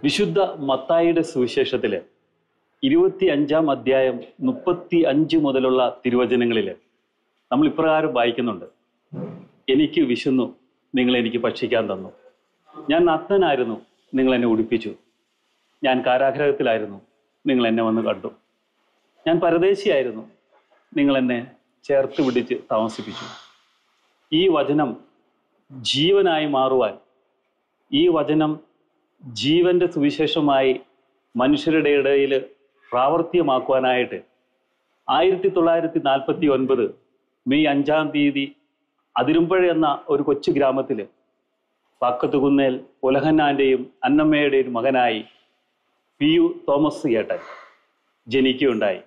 വിശുദ്ധ മത്തായിയുടെ സുവിശേഷത്തില് ഇരുപത്തി അഞ്ചാം അധ്യായം മുപ്പത്തി അഞ്ച് മുതലുള്ള തിരുവചനങ്ങളിൽ നമ്മൾ ഇപ്രകാരം വായിക്കുന്നുണ്ട് എനിക്ക് വിശന്നു നിങ്ങൾ എനിക്ക് ഭക്ഷിക്കാൻ തന്നു ഞാൻ നഗ്നനായിരുന്നു നിങ്ങൾ എന്നെ ഉടുപ്പിച്ചു ഞാൻ കാരാഗ്രഹത്തിലായിരുന്നു നിങ്ങൾ എന്നെ വന്ന് കണ്ടു ഞാൻ പരദേശിയായിരുന്നു നിങ്ങൾ എന്നെ ചേർത്ത് പിടിച്ച് താമസിപ്പിച്ചു ഈ വചനം ജീവനായി മാറുവാൻ ഈ വചനം ജീവന്റെ സുവിശേഷമായി മനുഷ്യരുടെ ഇടയിൽ പ്രാവർത്തികമാക്കുവാനായിട്ട് ആയിരത്തി തൊള്ളായിരത്തി നാൽപ്പത്തി ഒൻപത് മെയ് അഞ്ചാം തീയതി അതിരുമ്പഴ എന്ന ഒരു കൊച്ചു ഗ്രാമത്തിൽ പാക്കത്തുകുന്നേൽ ഉലഹന്നാന്റെയും അന്നമ്മയുടെയും മകനായി പി യു തോമസ് ഏട്ടൻ ജനിക്കുകയുണ്ടായി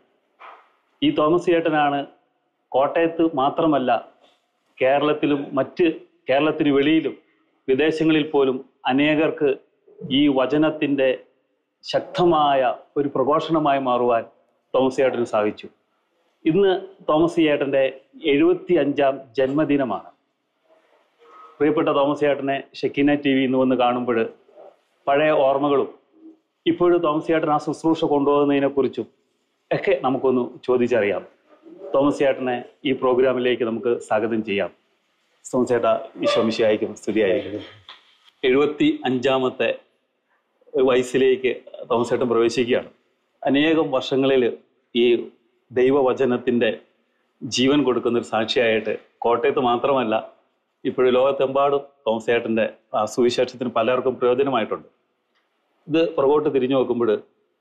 ഈ തോമസ് ഏട്ടനാണ് കോട്ടയത്ത് മാത്രമല്ല കേരളത്തിലും മറ്റ് കേരളത്തിന് വെളിയിലും വിദേശങ്ങളിൽ പോലും അനേകർക്ക് ഈ വചനത്തിൻ്റെ ശക്തമായ ഒരു പ്രഘോഷണമായി മാറുവാൻ തോമസ് ഏട്ടന് സാധിച്ചു ഇന്ന് തോമസ് ഏട്ടൻ്റെ എഴുപത്തി അഞ്ചാം ജന്മദിനമാണ് പ്രിയപ്പെട്ട തോമസ് ഏട്ടനെ ഷെക്കിന ടി വി ഇന്ന് വന്ന് കാണുമ്പോൾ പഴയ ഓർമ്മകളും ഇപ്പോഴും തോമസ് ഏട്ടൻ ആ ശുശ്രൂഷ കൊണ്ടുപോകുന്നതിനെക്കുറിച്ചും ഒക്കെ നമുക്കൊന്ന് ചോദിച്ചറിയാം തോമസ് ഏട്ടനെ ഈ പ്രോഗ്രാമിലേക്ക് നമുക്ക് സ്വാഗതം ചെയ്യാം തോമസ് ഏട്ട ഈശോമിശിയായിരിക്കും സ്തുതിയായിരിക്കും എഴുപത്തി അഞ്ചാമത്തെ വയസ്സിലേക്ക് തോമസ് ഏട്ടൻ പ്രവേശിക്കുകയാണ് അനേകം വർഷങ്ങളിൽ ഈ ദൈവവചനത്തിൻ്റെ ജീവൻ കൊടുക്കുന്ന ഒരു സാക്ഷിയായിട്ട് കോട്ടയത്ത് മാത്രമല്ല ഇപ്പോഴും ലോകത്തെമ്പാടും തോമസ് ഏട്ടൻ്റെ ആ സുവിശേഷത്തിന് പലർക്കും പ്രയോജനമായിട്ടുണ്ട് ഇത് പുറകോട്ട് തിരിഞ്ഞു നോക്കുമ്പോൾ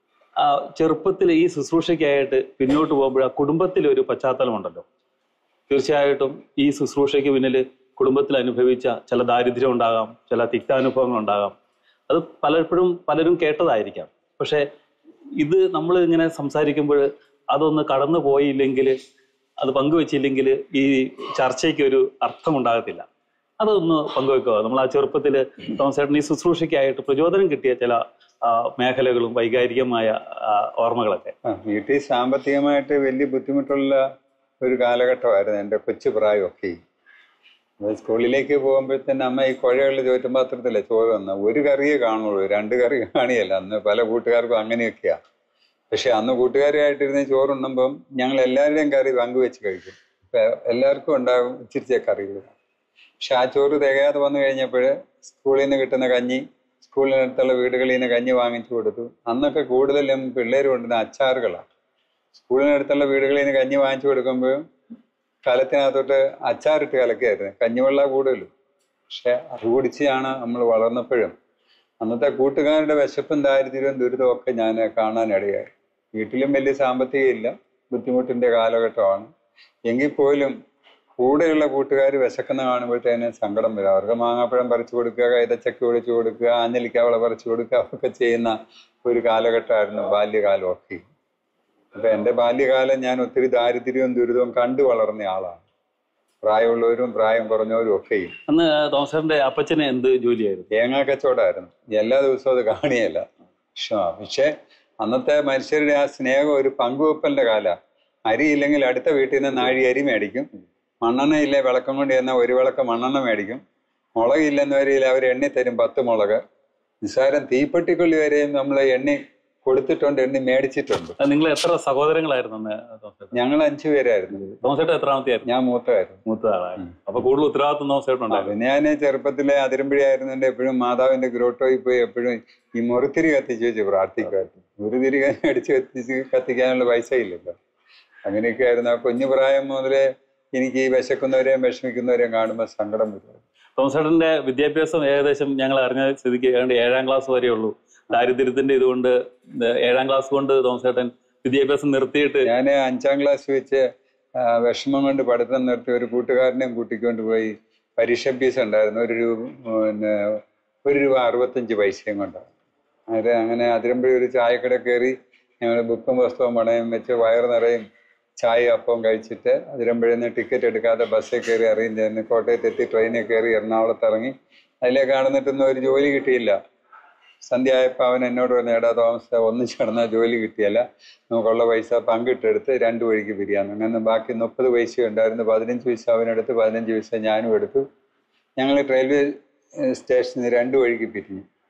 ആ ചെറുപ്പത്തിൽ ഈ ശുശ്രൂഷയ്ക്കായിട്ട് പിന്നോട്ട് പോകുമ്പോൾ ആ കുടുംബത്തിലൊരു പശ്ചാത്തലമുണ്ടല്ലോ തീർച്ചയായിട്ടും ഈ ശുശ്രൂഷയ്ക്ക് പിന്നിൽ കുടുംബത്തിൽ അനുഭവിച്ച ചില ദാരിദ്ര്യം ഉണ്ടാകാം ചില തിക്താനുഭവങ്ങൾ ഉണ്ടാകാം അത് പലപ്പോഴും പലരും കേട്ടതായിരിക്കാം പക്ഷെ ഇത് നമ്മൾ ഇങ്ങനെ സംസാരിക്കുമ്പോൾ അതൊന്ന് കടന്നു പോയില്ലെങ്കിൽ അത് പങ്കുവെച്ചില്ലെങ്കിൽ ഈ ചർച്ചയ്ക്ക് ഒരു അർത്ഥമുണ്ടാകത്തില്ല അതൊന്ന് പങ്കുവെക്കുക നമ്മൾ ആ ചെറുപ്പത്തിൽ തോമസേട്ടൻ ഈ ശുശ്രൂഷയ്ക്കായിട്ട് പ്രചോദനം കിട്ടിയ ചില ആ, മേഖലകളും വൈകാരികമായ ആ, ഓർമ്മകളൊക്കെ ആ, വീട്ടിൽ സാമ്പത്തികമായിട്ട് വലിയ ബുദ്ധിമുട്ടുള്ള ഒരു കാലഘട്ടമായിരുന്നു എൻ്റെ കൊച്ചു പ്രായമൊക്കെ അപ്പൊ സ്കൂളിലേക്ക് പോകുമ്പോൾ തന്നെ അമ്മ ഈ കുഴയുള്ള ചോറ്റുപാത്രത്തിലെ ചോറ് തന്ന ഒരു കറിയേ കാണുള്ളൂ രണ്ട് കറി കാണിയല്ല അന്ന് പല കൂട്ടുകാർക്കും അങ്ങനെയൊക്കെയാ പക്ഷെ അന്ന് കൂട്ടുകാരായിട്ടിരുന്ന് ചോറുണ്ണുമ്പം ഞങ്ങൾ എല്ലാവരുടെയും കറി പങ്കുവെച്ച് കഴിക്കും ഇപ്പൊ എല്ലാവർക്കും ഉണ്ടാകും ഇച്ചിരിച്ച കറികൾ പക്ഷെ ആ ചോറ് തികയാതെ വന്നു കഴിഞ്ഞപ്പോൾ സ്കൂളിൽ നിന്ന് കിട്ടുന്ന കഞ്ഞി സ്കൂളിനടുത്തുള്ള വീടുകളിൽ നിന്ന് കഞ്ഞി വാങ്ങിച്ചു കൊടുത്തു അന്നൊക്കെ കൂടുതലും പിള്ളേർ കൊണ്ടുവന്ന അച്ചാറുകളാണ് സ്കൂളിനടുത്തുള്ള വീടുകളിൽ നിന്ന് കഞ്ഞി വാങ്ങിച്ചു കൊടുക്കുമ്പോൾ കാലത്തിനകത്തോട്ട് അച്ചാറിട്ട് കലക്കിയായിരുന്നു കഞ്ഞിവെള്ള കൂടുതലും പക്ഷെ അത് കുടിച്ചാണ് നമ്മൾ വളർന്നപ്പോഴും അന്നത്തെ കൂട്ടുകാരുടെ വിശപ്പും ദാരിദ്ര്യവും ദുരിതവും ഒക്കെ ഞാൻ കാണാനിടയായി വീട്ടിലും വലിയ സാമ്പത്തികം ഇല്ല ബുദ്ധിമുട്ടിന്റെ കാലഘട്ടമാണ് എങ്കിൽ പോലും കൂടെയുള്ള കൂട്ടുകാർ വിശക്കുന്ന കാണുമ്പോഴത്തേന് സങ്കടം വരും അവർക്ക് മാങ്ങാപ്പഴം പറിച്ചു കൊടുക്കുക കൈതച്ചക്ക ഒടിച്ചു കൊടുക്കുക ആഞ്ഞലിക്കാവള പറിച്ചു കൊടുക്കുക ഒക്കെ ചെയ്യുന്ന ഒരു കാലഘട്ടമായിരുന്നു ബാല്യകാലമൊക്കെ അപ്പൊ എൻ്റെ ബാല്യകാലം ഞാൻ ഒത്തിരി ദാരിദ്ര്യവും ദുരിതവും കണ്ടു വളർന്ന ആളാണ് പ്രായമുള്ളവരും പ്രായം കുറഞ്ഞവരും ഒക്കെയും അന്ന് തോമസേട്ടന്റെ അപ്പച്ചന് എന്ത് ജോലിയായിരുന്നു തേങ്ങാ കച്ചവടമായിരുന്നു എല്ലാ ദിവസവും അത് കാണിയല്ല പക്ഷെ അന്നത്തെ മനുഷ്യരുടെ ആ സ്നേഹം ഒരു പങ്കുവെപ്പലിന്റെ കാല അരിയില്ലെങ്കിൽ അടുത്ത വീട്ടിൽ നിന്ന് നാഴി അരി മേടിക്കും മണ്ണെണ്ണ ഇല്ലേ വിളക്കം കൊണ്ട് ചെന്നാൽ ഒരു വിളക്കം മണ്ണെണ്ണ മേടിക്കും മുളകില്ലെന്ന് വരെയിൽ അവർ എണ്ണി തരും പത്ത് മുളക് നിസ്സാരം തീപ്പെട്ടിക്കൊള്ളി വരെയും നമ്മൾ എണ്ണി കൊടുത്തിട്ടുണ്ട് എണ്ണി മേടിച്ചിട്ടുണ്ട് നിങ്ങൾ എത്ര സഹോദരങ്ങളായിരുന്നു അന്ന് തോമസേട്ടൻ ഞങ്ങൾ അഞ്ചു പേരായിരുന്നു തോമസേട്ടൻ എത്രാമത്തെയായിരുന്നു ഞാൻ മൂത്തമായിരുന്നു മൂത്ത ആളായിരുന്നു അപ്പൊ കൂടുതൽ ഉത്തരവാദിത്വം തോമസേട്ടൻ ഉണ്ടായിരുന്നു ഞാൻ ചെറുപ്പത്തിലെ അതിരമ്പഴിയായിരുന്നുണ്ട് എപ്പോഴും മാതാവിന്റെ ഗ്രോട്ടോയിൽ പോയി എപ്പോഴും ഈ മുറിത്തിരി കത്തിച്ച് വെച്ച് പ്രാർത്ഥിക്കുമായിരുന്നു മുറിതിരി അടിച്ച് കത്തിച്ച് കത്തിക്കാനുള്ള പൈസ ഇല്ലല്ലോ അങ്ങനെയൊക്കെ ആയിരുന്നു ആ കുഞ്ഞു പ്രായം മുതലേ എനിക്ക് ഈ വിശക്കുന്നവരെയും വിഷമിക്കുന്നവരെയും കാണുമ്പോൾ സങ്കടം വരുമായിരുന്നു തോമസേട്ടന്റെ വിദ്യാഭ്യാസം ഏകദേശം ഞങ്ങൾ അറിഞ്ഞ സ്ഥിതിക്ക് ഏതാണ്ട് ഏഴാം ക്ലാസ് വരെ ഉള്ളൂ ദാരിദ്ര്യത്തിന്റെ ഇതുകൊണ്ട് ഇത് ഏഴാം ക്ലാസ് കൊണ്ട് തോമസേട്ടൻ വിദ്യാഭ്യാസം നിർത്തിയിട്ട് ഞാൻ അഞ്ചാം ക്ലാസ് വെച്ച് ആ, വിഷമം കൊണ്ട് പഠിത്തം നിർത്തി ഒരു കൂട്ടുകാരനെയും കൂട്ടിക്കൊണ്ട് പോയി പരീക്ഷ ഫീസ് ഉണ്ടായിരുന്നു ഒരു രൂപ പിന്നെ ഒരു രൂപ അറുപത്തഞ്ച് പൈസയും കൊണ്ടാണ് അത് അങ്ങനെ അതിരമ്പഴി ഒരു ചായക്കട കയറി ഞങ്ങൾ ബുക്കും പുസ്തകവും പണയം വെച്ച് വയറ് നിറയും ചായ അപ്പവും കഴിച്ചിട്ട് അതിരമ്പഴിൽ നിന്ന് ടിക്കറ്റ് എടുക്കാതെ ബസ്സിൽ കയറി അറിയും ചെന്ന് കോട്ടയത്ത് എത്തി ട്രെയിനിൽ കയറി എറണാകുളത്ത് ഇറങ്ങി അതിലേക്ക് കാണുന്നിട്ടൊന്നും ഒരു ജോലി കിട്ടിയില്ല സന്ധ്യ ആയപ്പോൾ അവൻ എന്നോട് പറഞ്ഞു എടാ തോമസ് ഒന്നിച്ച് കിടന്നാൽ ജോലി കിട്ടിയല്ല നമുക്കുള്ള പൈസ പങ്കിട്ടെടുത്ത് രണ്ട് വഴിക്ക് പിരിയാന്ന് അങ്ങനെ ബാക്കി മുപ്പത് പൈസ ഉണ്ടായിരുന്നു പതിനഞ്ച് പൈസ അവനെടുത്ത് പതിനഞ്ച് പൈസ ഞാനും എടുത്തു ഞങ്ങൾ റെയിൽവേ സ്റ്റേഷനിൽ രണ്ട് വഴിക്ക് പിരിഞ്ഞു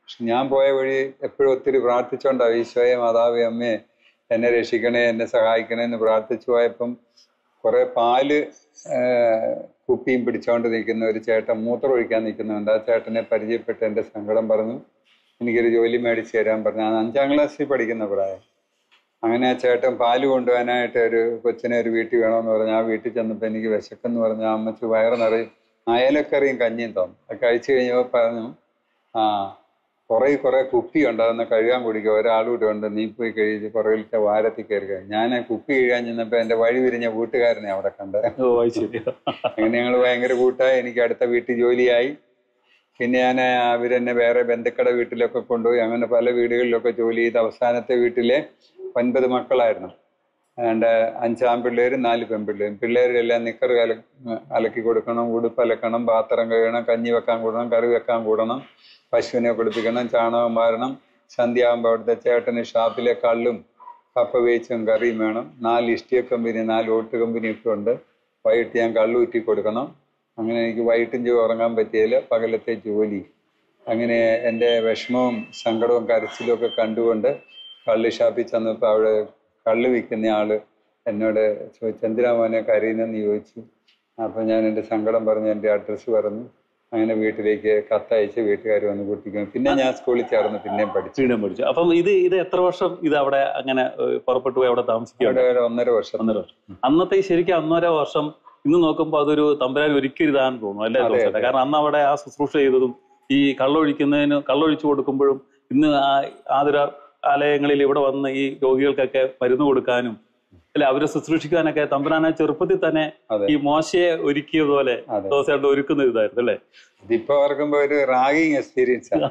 പക്ഷെ ഞാൻ പോയ വഴി എപ്പോഴും ഒത്തിരി പ്രാർത്ഥിച്ചോണ്ടാ ഈശോയെ മാതാവേ അമ്മേ എന്നെ രക്ഷിക്കണേ എന്നെ സഹായിക്കണേ എന്ന് പ്രാർത്ഥിച്ചു പോയപ്പം കുറെ പാല് ആ, കുപ്പിയും പിടിച്ചോണ്ട് നിൽക്കുന്ന ഒരു ചേട്ടൻ മൂത്രം ഒഴിക്കാൻ നിൽക്കുന്നുണ്ട് ആ ചേട്ടനെ പരിചയപ്പെട്ട് എൻ്റെ സങ്കടം പറഞ്ഞു എനിക്കൊരു ജോലി മേടിച്ച് തരാൻ പറഞ്ഞു ഞാൻ അഞ്ചാം ക്ലാസ്സിൽ പഠിക്കുന്ന പ്രായം അങ്ങനെ ആ ചേട്ടൻ പാല് കൊണ്ടുപോകാനായിട്ട് ഒരു കൊച്ചിനെ ഒരു വീട്ടിൽ വേണമെന്ന് പറഞ്ഞു ആ വീട്ടിൽ ചെന്നപ്പോൾ എനിക്ക് വിശക്കെന്ന് പറഞ്ഞു ആ അമ്മച്ചി വയറ് നിറയും അയലക്കറിയും കഞ്ഞിയും തന്നു അത് കഴിച്ചു കഴിഞ്ഞപ്പോൾ പറഞ്ഞു ആ കുറേ കുറേ കുപ്പി ഉണ്ട് അതൊന്ന് കഴുകാൻ കുടിക്കുക ഒരാളൂടെ ഉണ്ട് നീ പോയി കഴിച്ച് പുറകിലത്തെ വാരത്തിൽ കയറി കഴിഞ്ഞു ഞാൻ ആ കുപ്പി കഴുകാൻ ചെന്നപ്പോൾ എൻ്റെ വഴി വിരിഞ്ഞ വീട്ടുകാരനെ അവിടെ കണ്ടത് ഓ അത് ശരി അങ്ങനെ ഞങ്ങൾ ഭയങ്കര കൂട്ടായി എനിക്ക് അടുത്ത വീട്ടിൽ ജോലിയായി പിന്നെ ഞാൻ അവരെന്നെ വേറെ ബന്ധുക്കളുടെ വീട്ടിലൊക്കെ കൊണ്ടുപോയി അങ്ങനെ പല വീടുകളിലൊക്കെ ജോലി ചെയ്ത് അവസാനത്തെ വീട്ടിലെ ഒൻപത് മക്കളായിരുന്നു അതുകൊണ്ട് അഞ്ചാം പിള്ളേരും നാല് പെൺപിള്ളേരും പിള്ളേരെല്ലാം നിക്കറ് കല അലക്കി കൊടുക്കണം ഉടുപ്പ് അലക്കണം പാത്രം കഴുകണം കഞ്ഞി വെക്കാൻ കൂടണം കറി വെക്കാൻ കൂടണം പശുവിനെ കുളിപ്പിക്കണം ചാണകം മാറണം സന്ധ്യയാകുമ്പോൾ അവിടുത്തെ ചേട്ടന് ഷാപ്പിലെ കള്ളും കപ്പ വേച്ചും കറിയും വേണം നാല് ഇഷ്ടിയ കമ്പനി നാല് ഓട്ട് കമ്പനിയൊക്കെ ഉണ്ട് വൈകിട്ട് ഞാൻ കള്ളൂറ്റി കൊടുക്കണം അങ്ങനെ എനിക്ക് വൈകിട്ടും ജോ ഉറങ്ങാൻ പറ്റിയില്ല പകലത്തെ ജോലി അങ്ങനെ എൻ്റെ വിഷമവും സങ്കടവും കരച്ചിലും ഒക്കെ കണ്ടുകൊണ്ട് കള്ള് ഷാപ്പിൽ ചെന്നപ്പോൾ അവിടെ കള്ള് വിൽക്കുന്ന ആള് എന്നോട് ചോദിച്ചു എന്തിനാ മോനെ കരയുന്നെന്ന് ചോദിച്ചു അപ്പോൾ ഞാൻ എൻ്റെ സങ്കടം പറഞ്ഞു എൻ്റെ അഡ്രസ്സ് പറഞ്ഞു അങ്ങനെ വീട്ടിലേക്ക് കത്തയച്ച് വീട്ടുകാർ വന്ന് കുട്ടിക്കും പിന്നെ ഞാൻ സ്കൂളിൽ ചേർന്ന് പിന്നെയും പഠിച്ചു സ്വീഡൻ പഠിച്ചു അപ്പം ഇത് ഇത് എത്ര വർഷം ഇത് അവിടെ അങ്ങനെ ഏഹ്, പുറപ്പെട്ടു പോയി അവിടെ താമസിക്കുകയാണ് അവിടെ ഒരു ഒന്നര വർഷം ഒന്നര വർഷം അന്നത്തെ ഈ ശരിക്കും ഒന്നര വർഷം ഇന്ന് നോക്കുമ്പോൾ അതൊരു തമ്പുരാൻ ഒരിക്കലും ഇതാന്ന് തോന്നുന്നു അല്ലേ അതെ, തോമസേട്ടാ? കാരണം അന്ന് അവിടെ ആ ശുശ്രൂഷ ചെയ്തതും ഈ കള്ളൊഴിക്കുന്നതിന് കള്ളൊഴിച്ചു കൊടുക്കുമ്പോഴും ഇന്ന് ആ ആതുര ആലയങ്ങളിൽ ഇവിടെ വന്ന് ഈ രോഗികൾക്കൊക്കെ മരുന്ന് കൊടുക്കാനും അല്ലെ അവരെ ശുശ്രൂഷിക്കാനൊക്കെ തമ്പുരാനെ ചെറുപ്പത്തിൽ തന്നെ അതെ. ഈ മോശയെ ഒരുക്കിയതുപോലെ അതെ. തോസയായിട്ട് ഒരുക്കുന്ന ഇതായിരുന്നു അല്ലേ ഇതിപ്പോ ഓർക്കുമ്പോ ഒരു റാഗിങ് എക്സ്പീരിയൻസ് ആണ്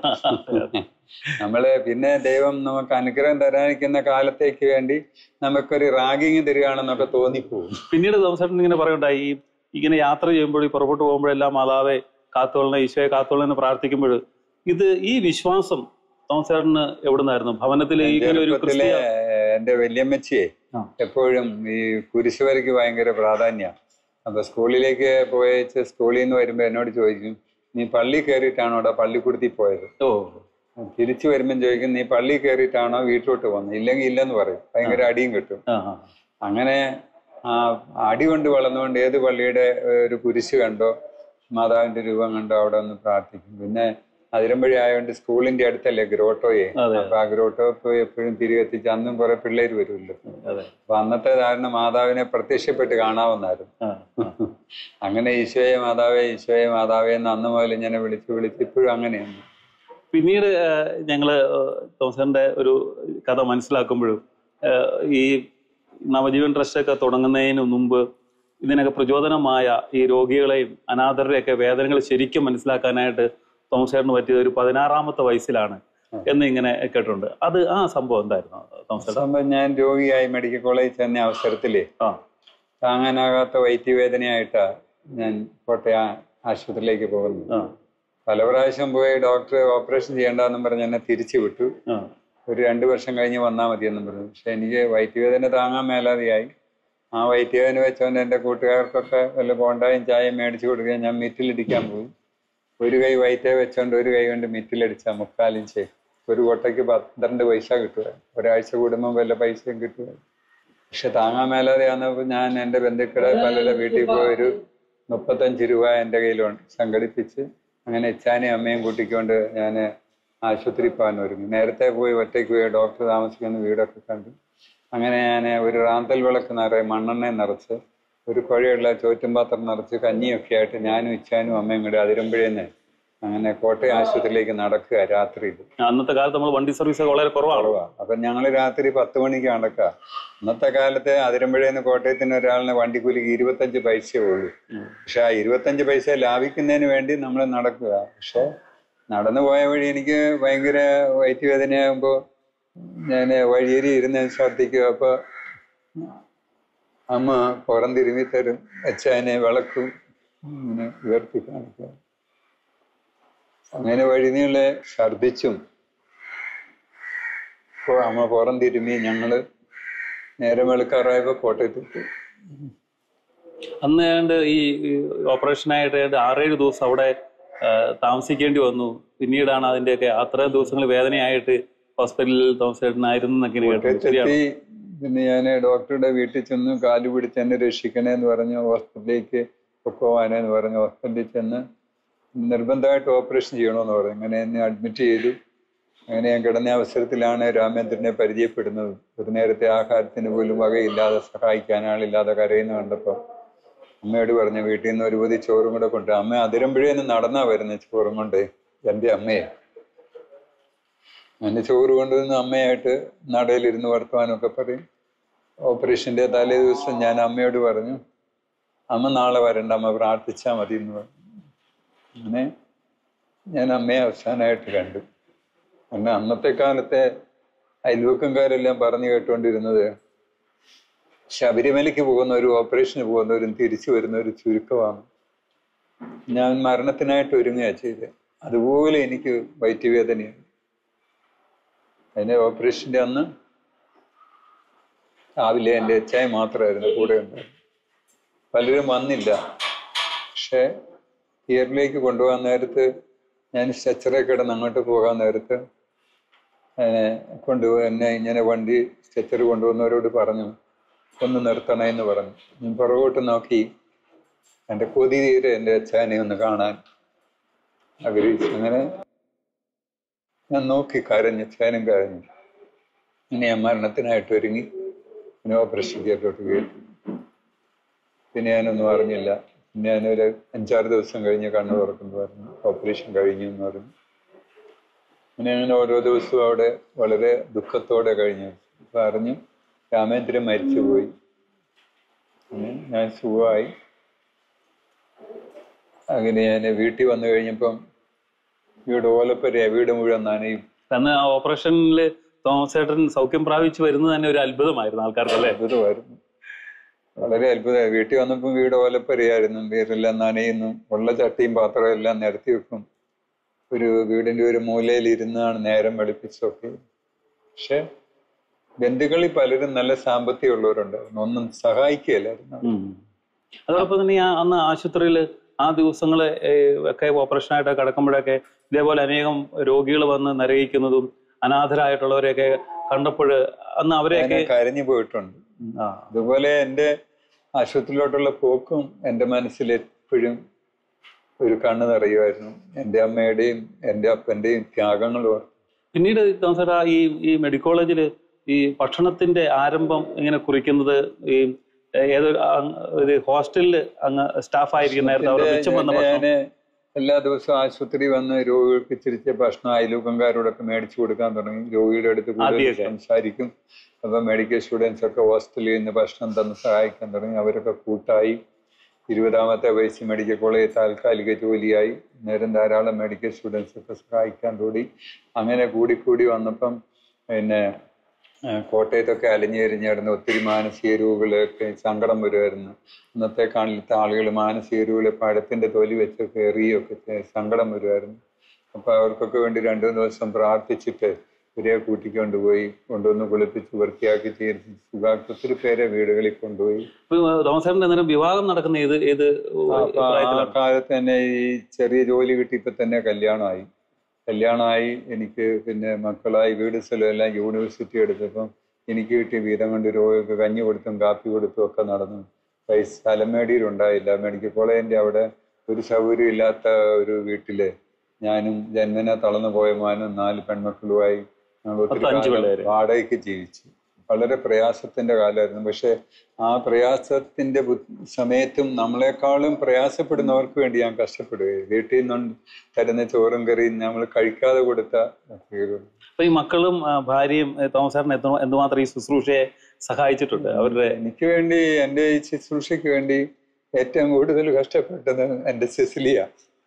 നമ്മള് പിന്നെ ദൈവം നമുക്ക് അനുഗ്രഹം തരാനിരിക്കുന്ന കാലത്തേക്ക് വേണ്ടി നമുക്കൊരു റാഗിങ് തരികയാണെന്നൊക്കെ തോന്നിപ്പോവും പിന്നീട് തോമസേട്ടൻ ഇങ്ങനെ പറയുണ്ടായി ഈ ഇങ്ങനെ യാത്ര ചെയ്യുമ്പോൾ ഈ പുറപ്പെട്ടു പോകുമ്പോഴെല്ലാം മാതാവെ കാത്തോളനെ ഈശോയെ കാത്തോളനെ എന്ന് പ്രാർത്ഥിക്കുമ്പോൾ ഇത് ഈ വിശ്വാസം തോമസേട്ടന് എവിടുന്നായിരുന്നു ഭവനത്തിൽ ഇങ്ങനെ ഒരു ചെറുപ്പത്തിലെ ക്രിസ്തീയ എന്റെ വല്യമ്മച്ചിയെ ആ. എപ്പോഴും ഈ കുരിശുവരയ്ക്ക് ഭയങ്കര പ്രാധാന്യം അപ്പൊ സ്കൂളിലേക്ക് പോയച്ച് സ്കൂളിൽ നിന്ന് വരുമ്പോ എന്നോട് ചോദിക്കും നീ പള്ളി കയറിയിട്ടാണോടാ പള്ളിക്കൂടത്തിൽ പോയത് ഓ തിരിച്ചു വരുമ്പം ചോദിക്കും നീ പള്ളി കയറിയിട്ടാണോ വീട്ടിലോട്ട് പോകുന്നത് ഇല്ലെങ്കിൽ ഇല്ലെന്ന് പറയും ഭയങ്കര അടിയും കിട്ടും ആ ആ. അങ്ങനെ ആ അടി കൊണ്ട് വളർന്നുകൊണ്ട് ഏത് പള്ളിയുടെ ഏഹ്, ഒരു കുരിശ് കണ്ടോ മാതാവിന്റെ രൂപം കണ്ടോ അവിടെ ഒന്ന് പ്രാർത്ഥിക്കും പിന്നെ അതിരമ്പഴി ആയതുകൊണ്ട് സ്കൂളിന്റെ അടുത്തല്ലേ ഗ്രോട്ടോയെ അതെ. അപ്പൊ ആ ഗ്രോട്ടോ പോയി എപ്പോഴും തിരികെത്തിച്ച് അന്നും കുറെ പിള്ളേര് വരുമല്ലോ അതെ അപ്പൊ അന്നത്തെ ധാരണ മാതാവിനെ പ്രത്യക്ഷപ്പെട്ട് കാണാവുന്നായിരുന്നു ആ, ആ. അങ്ങനെ ഈശോയെ മാതാവേ ഈശോയെ മാതാവേ എന്ന് അന്ന് മുതൽ ഇങ്ങനെ വിളിച്ച് വിളിച്ച് ഇപ്പോഴും അങ്ങനെയാണ് പിന്നീട് ആ, ഞങ്ങള് ആ, തോമസേട്ടന്റെ ഒരു കഥ മനസ്സിലാക്കുമ്പോഴും ആ, ഈ നവജീവൻ ട്രസ്റ്റ് ഒക്കെ തുടങ്ങുന്നതിന് മുമ്പ് ഇതിനൊക്കെ പ്രചോദനമായ ഈ രോഗികളെയും അനാഥരുടെയൊക്കെ വേദനകൾ ശരിക്കും മനസ്സിലാക്കാനായിട്ട് തോമസേട്ടന് പറ്റിയത് ഒരു പതിനാറാമത്തെ വയസ്സിലാണ് എന്ന് ഇങ്ങനെ കേട്ടിട്ടുണ്ട് അത് ആ സംഭവം എന്തായിരുന്നു തോമസേട്ടൻ സംഭവം ഞാൻ രോഗിയായി മെഡിക്കൽ കോളേജിൽ ചെന്ന അവസരത്തില് ആ താങ്ങാനാകാത്ത വൈദ്യവേദനയായിട്ടാ ഞാൻ കോട്ടയം ആശുപത്രിയിലേക്ക് പോകുന്നത് ആ പല പ്രാവശ്യം പോയി ഡോക്ടർ ഓപ്പറേഷൻ ചെയ്യേണ്ടെന്നും പറഞ്ഞ് എന്നെ തിരിച്ചു വിട്ടു ആ ഒരു രണ്ട് വർഷം കഴിഞ്ഞ് വന്നാൽ മതിയെന്നും പറഞ്ഞു പക്ഷെ എനിക്ക് വയറ്റുവേദന താങ്ങാൻ മേലാതെയായി ആ വയറ്റുവേദന വെച്ചുകൊണ്ട് എൻ്റെ കൂട്ടുകാർക്കൊക്കെ വല്ല ബോണ്ടായും ചായയും മേടിച്ചു കൊടുക്കുകയും ഞാൻ മിറ്റിലിടിക്കാൻ പോയി ഒരു കൈ വയറ്റേ വെച്ചോണ്ട് ഒരു കൈ കൊണ്ട് മിറ്റിലടിച്ച മുക്കാലിഞ്ച് ഒരു കൊട്ടയ്ക്ക് പന്ത്രണ്ട് പൈസ കിട്ടുക ഒരാഴ്ച കൂടുമ്പോൾ വല്ല പൈസയും കിട്ടുക പക്ഷെ താങ്ങാൻ മേലാതെ ആകുന്നപ്പോൾ ഞാൻ എൻ്റെ ബന്ധുക്കളെ പലരുടെ വീട്ടിൽ പോയി ഒരു മുപ്പത്തഞ്ച് രൂപ എൻ്റെ കയ്യിലുണ്ട് സംഘടിപ്പിച്ച് അങ്ങനെ ഇച്ചാനെയും അമ്മയും കൂട്ടിക്കൊണ്ട് ഞാൻ ആശുപത്രി പോകാൻ ഒരുങ്ങി നേരത്തെ പോയി ഒറ്റയ്ക്ക് പോയി ഡോക്ടർ താമസിക്കുന്ന വീടൊക്കെ കണ്ടു അങ്ങനെ ഞാൻ ഒരു റാന്തൽ വിളക്ക് നിറയെ മണ്ണെണ്ണ നിറച്ച് ഒരു കുഴയുള്ള ചോറ്റും പാത്രം നിറച്ച് കഞ്ഞിയൊക്കെ ആയിട്ട് ഞാനും ഇച്ചാനും അമ്മയും കൂടെ അതിരമ്പഴേന്ന് അങ്ങനെ കോട്ടയം ആശുപത്രിയിലേക്ക് നടക്കുക രാത്രിയിൽ അന്നത്തെ കാലത്ത് നമ്മൾ വണ്ടി സർവീസ് വളരെ കുറവാണ് കുറവാ അപ്പൊ ഞങ്ങള് രാത്രി പത്ത് മണിക്ക് നടക്കുക അന്നത്തെ കാലത്ത് അതിരമ്പഴേന്ന് കോട്ടയത്തിന് ഒരാളിന് വണ്ടിക്കൂലിക്ക് ഇരുപത്തഞ്ച് പൈസയേ ഉള്ളൂ പക്ഷെ ആ ഇരുപത്തഞ്ച് പൈസ ലാഭിക്കുന്നതിന് വേണ്ടി നമ്മൾ നടക്കുക പക്ഷെ നടന്നു പോയ വഴി എനിക്ക് ഭയങ്കര വയറ്റുവേദനയാകുമ്പോ ഞാൻ വഴിയേരി ഇരുന്ന് ശ്രദ്ധിക്കുക അപ്പൊ അമ്മ പുറം തിരുമ്മി തരും അച്ഛനെ വിളക്കും ഇങ്ങനെ ഉയർത്തി കാണിക്കുക അങ്ങനെ വഴിനീളെ ഛർദിച്ചും ഇപ്പോൾ അമ്മ പുറം തിരുമ്മി ഞങ്ങള് നേരം വെളുക്കാറായപ്പോ കോട്ടയത്തെത്തി അന്ന് ഏതാണ്ട് ഈ ഓപ്പറേഷനായിട്ട് ഏതാണ്ട് ആറേഴ് ദിവസം അവിടെ ആ, താമസിക്കേണ്ടി വന്നു പിന്നീടാണ് അതിന്റെയൊക്കെ അത്രയും ദിവസങ്ങൾ വേദനയായിട്ട് ഹോസ്പിറ്റലിൽ താമസിച്ചിട്ടുണ്ടായിരുന്നു എന്നൊക്കെയാണ് കേട്ടത് ശരിയാണ് എത്തി പിന്നെ ഞാൻ ഡോക്ടറുടെ വീട്ടിൽ ചെന്ന് കാല് പിടിച്ച് എന്നെ രക്ഷിക്കണേ എന്ന് പറഞ്ഞ് ഹോസ്പിറ്റലിലേക്ക് പൊക്കോവാനെന്ന് പറഞ്ഞ് ഹോസ്പിറ്റലിൽ ചെന്ന് നിർബന്ധമായിട്ട് ഓപ്പറേഷൻ ചെയ്യണമെന്ന് പറഞ്ഞു അങ്ങനെ എന്നെ അഡ്മിറ്റ് ചെയ്തു അങ്ങനെ ഞാൻ കിടന്ന അവസരത്തിലാണ് രാമേന്ദ്രനെ പരിചയപ്പെടുന്നത് ഒരു നേരത്തെ ആഹാരത്തിന് പോലും വകയില്ലാതെ സഹായിക്കാൻ ആളില്ലാതെ കരയുന്ന കണ്ടപ്പോൾ അമ്മയോട് പറഞ്ഞു വീട്ടിൽ നിന്ന് ഒരു പൊതി ചോറും കൂടെ കൊണ്ട് അമ്മ അതിരമ്പുഴേന്ന് നടന്നാ വരുന്നത് ചോറും കൊണ്ട് എൻ്റെ അമ്മയെ അങ്ങനെ ചോറ് കൊണ്ടുവന്ന് അമ്മയായിട്ട് നടയിലിരുന്ന് വർത്തമാനമൊക്കെ പറയും ഓപ്പറേഷൻ്റെ തലേ ദിവസം ഞാൻ അമ്മയോട് പറഞ്ഞു അമ്മ നാളെ വരണ്ട അമ്മ പ്രാർത്ഥിച്ചാൽ മതി എന്ന് പറഞ്ഞു അങ്ങനെ ഞാൻ അമ്മയെ അവസാനമായിട്ട് കണ്ടു കാരണം അന്നത്തെ കാലത്തെ അയൽവക്കംകാരെല്ലാം പറഞ്ഞു കേട്ടുകൊണ്ടിരുന്നത് ശബരിമലയ്ക്ക് പോകുന്നവരും ഓപ്പറേഷന് പോകുന്നവരും തിരിച്ചു വരുന്നവരും ചുരുക്കമാണ് ഞാൻ മരണത്തിനായിട്ട് ഒരുങ്ങുക ചെയ്തത് അതുപോലെ എനിക്ക് വയറ്റുവേദനയാണ് അതിന്റെ ഓപ്പറേഷന്റെ അന്ന് രാവിലെ എൻ്റെ അച്ചായ മാത്രമായിരുന്നു കൂടെ ഉണ്ടായിരുന്നത് പലരും വന്നില്ല പക്ഷെ തിയേറ്ററിലേക്ക് കൊണ്ടുപോകാൻ നേരത്ത് ഞാൻ സ്ട്രെച്ചറെ കിടന്ന് അങ്ങോട്ട് പോകാൻ നേരത്ത് എന്നെ കൊണ്ടുപോയി എന്നെ ഇങ്ങനെ വണ്ടി സ്ട്രെച്ചർ കൊണ്ടുവന്നവരോട് പറഞ്ഞു ഒന്ന് നിർത്തണേ എന്ന് പറഞ്ഞു ഞാൻ പുറകോട്ട് നോക്കി എൻ്റെ കൊതി തീരെ എൻ്റെ അച്ചായനെ ഒന്ന് കാണാൻ ആഗ്രഹിച്ചു അങ്ങനെ ഞാൻ നോക്കി കരഞ്ഞു അച്ചായനും കരഞ്ഞു ഇനി ഞാൻ മരണത്തിനായിട്ട് ഒരുങ്ങി പിന്നെ ഓപ്പറേഷൻ തിയേറ്ററിലോട്ട് കയറി പിന്നെ ഞാനൊന്നും അറിഞ്ഞില്ല പിന്നെ ഞാനൊരു അഞ്ചാറ് ദിവസം കഴിഞ്ഞ് കണ്ണു തുറക്കുന്നു പറഞ്ഞു ഓപ്പറേഷൻ കഴിഞ്ഞു എന്ന് പറഞ്ഞു പിന്നെ ഞാൻ ഓരോ ദിവസവും അവിടെ വളരെ ദുഃഖത്തോടെ കഴിഞ്ഞു അപ്പൊ അറിഞ്ഞു രാമേന്ദ്രൻ മരിച്ചുപോയി അങ്ങനെ ഞാൻ സുഖമായി അങ്ങനെ ഞാൻ വീട്ടിൽ വന്നു കഴിഞ്ഞപ്പം വീട് ഓലപ്പര വീട് മുഴുവൻ നനയും അന്ന് ആ ഓപ്പറേഷനിൽ തോമസ് ഏട്ടൻ സൗഖ്യം പ്രാപിച്ചു വരുന്നത് തന്നെ ഒരു അത്ഭുതമായിരുന്നു ആൾക്കാർക്ക് അല്ലേ അത്ഭുതമായിരുന്നു വളരെ അത്ഭുതമായി വീട്ടിൽ വന്നപ്പം വീട് ഓലപ്പരയായിരുന്നു വീടെല്ലാം നനയുന്നു ഉള്ള ചട്ടിയും പാത്രവും എല്ലാം നിരത്തി വെക്കും ഒരു വീടിന്റെ ഒരു മൂലയിൽ ഇരുന്നാണ് നേരം വെളുപ്പിച്ചൊക്കെ പക്ഷെ ബന്ധുക്കളിൽ പലരും നല്ല സാമ്പത്തികമുള്ളവരുണ്ടായിരുന്നു ഒന്നും സഹായിക്കുകയില്ലായിരുന്നു ഉം. അതോടൊപ്പം തന്നെ ആ അന്ന് ആശുപത്രിയിൽ ആ ദിവസങ്ങള് ഏഹ്, ഒക്കെ ഓപ്പറേഷനായിട്ട് കിടക്കുമ്പോഴൊക്കെ ഇതേപോലെ അനേകം രോഗികൾ വന്ന് നരകിക്കുന്നതും അനാഥരായിട്ടുള്ളവരെയൊക്കെ കണ്ടപ്പോൾ അന്ന് അവരെയൊക്കെ ഞാൻ കരഞ്ഞു പോയിട്ടുണ്ട് ആ, അതുപോലെ എൻ്റെ ആശുപത്രിയിലോട്ടുള്ള പോക്കും എൻ്റെ മനസ്സിൽ എപ്പോഴും ഒരു കണ്ണ് നിറയുമായിരുന്നു എൻ്റെ അമ്മയുടെയും എൻ്റെ അപ്പൻ്റെയും ത്യാഗങ്ങൾ ഓർത്ത് പിന്നീട് തോമസ് ഏട്ടാ ഈ ഈ മെഡിക്കൽ കോളേജിൽ ഈ ഭക്ഷണത്തിന്റെ ആരംഭം ഇങ്ങനെ കുറിക്കുന്നത് ഈ ഏഹ്, ഏതൊരു അങ് ഒരു ഹോസ്റ്റലിൽ അങ്ങ് സ്റ്റാഫ് ആയിരിക്കുന്ന നേരത്തെ അവിടെ മിച്ചം വന്ന ഭക്ഷണം ഞാന് എല്ലാ ദിവസവും ആശുപത്രി വന്ന് രോഗികൾക്ക് ഇച്ചിരിച്ച ഭക്ഷണം അയൽവക്കംകാരോടൊക്കെ മേടിച്ചു കൊടുക്കാൻ തുടങ്ങി രോഗിയുടെ അടുത്ത് കൂടുതൽ ആദ്യമൊക്കെ. സംസാരിക്കും അപ്പൊ മെഡിക്കൽ സ്റ്റുഡൻസ് ഒക്കെ ഹോസ്റ്റലിൽ നിന്ന് ഭക്ഷണം തന്ന് സഹായിക്കാൻ തുടങ്ങി അവരൊക്കെ കൂട്ടായി ഇരുപതാമത്തെ വയസ്സിൽ മെഡിക്കൽ കോളേജ് താൽക്കാലിക ജോലിയായി നേരം ധാരാളം മെഡിക്കൽ സ്റ്റുഡൻസ് ഒക്കെ സഹായിക്കാൻ കൂടി അങ്ങനെ കൂടിക്കൂടി വന്നപ്പം പിന്നെ ആ, കോട്ടയത്തൊക്കെ അലിഞ്ഞെരിഞ്ഞിരുന്ന ഒത്തിരി മാനസിക രോഗികളൊക്കെ സങ്കടം വരുമായിരുന്നു ഇന്നത്തെ കാലത്തെ ആളുകൾ മാനസിക രോഗികളെ പഴത്തിന്റെ തൊലി വെച്ചൊക്കെ എറിയൊക്കെ ചെയ്ത് സങ്കടം വരുമായിരുന്നു അപ്പൊ അവർക്കൊക്കെ വേണ്ടി രണ്ടു മൂന്ന് ദിവസം പ്രാർത്ഥിച്ചിട്ട് ഇവരെ കൂട്ടിക്കൊണ്ടുപോയി കൊണ്ടുവന്ന് കുളിപ്പിച്ച് വൃത്തിയാക്കി തീർത്ത് സുഖാക്കി ഒത്തിരി പേരെ വീടുകളിൽ കൊണ്ടുപോയി ഇപ്പൊ തോമസ് ഏട്ടന്റെ അന്നേരം വിവാഹം നടക്കുന്ന ഏത് ഏത് അപ്പൊ ആ പ്രായത്തിലാണ് കാലത്ത് തന്നെ ഈ ചെറിയ ജോലി കിട്ടിയപ്പോ തന്നെ കല്യാണമായി കല്യാണമായി എനിക്ക് പിന്നെ മക്കളായി വീട് സ്ഥലം എല്ലാം യൂണിവേഴ്സിറ്റി എടുത്തപ്പം എനിക്ക് കിട്ടിയ വീതം കൊണ്ട് രോഗികൾക്ക് കഞ്ഞി കൊടുത്തും കാപ്പി കൊടുത്തും ഒക്കെ നടന്നു പൈസ സ്ഥലമേടിയിൽ ഉണ്ടായില്ല മെഡിക്കൽ കോളേജിന്റെ അവിടെ ഒരു സൗകര്യം ഇല്ലാത്ത ഒരു വീട്ടില് ഞാനും ജന്മന തളർന്നു പോയ മാനും നാല് പെൺമക്കളുമായി ഞങ്ങൾ ഒത്തിരി പത്ത് അഞ്ച് കാലം പിള്ളേര്. വാടകയ്ക്ക് ജീവിച്ചു വളരെ പ്രയാസത്തിന്റെ കാലമായിരുന്നു പക്ഷെ ആ പ്രയാസത്തിന്റെ ബു- സമയത്തും നമ്മളെക്കാളും പ്രയാസപ്പെടുന്നവർക്ക് വേണ്ടി ഞാൻ കഷ്ടപ്പെടുകയും വീട്ടിൽ നിന്നും തരുന്ന ചോറും കറിയും നമ്മൾ കഴിക്കാതെ കൊടുത്ത കുട്ടികളുണ്ട്. അപ്പൊ ഈ മക്കളും ആ, ഭാര്യയും ഏ, തോമസ് ഏട്ടൻ എത്ര എന്തുമാത്രം ഈ ശുശ്രൂഷയെ സഹായിച്ചിട്ടുണ്ട് അവരുടെ എനിക്ക് വേണ്ടി എൻ്റെ ഈ ശുശ്രൂഷയ്ക്ക് വേണ്ടി ഏറ്റവും കൂടുതൽ കഷ്ടപ്പെട്ടത് എൻ്റെ സിസിലിയ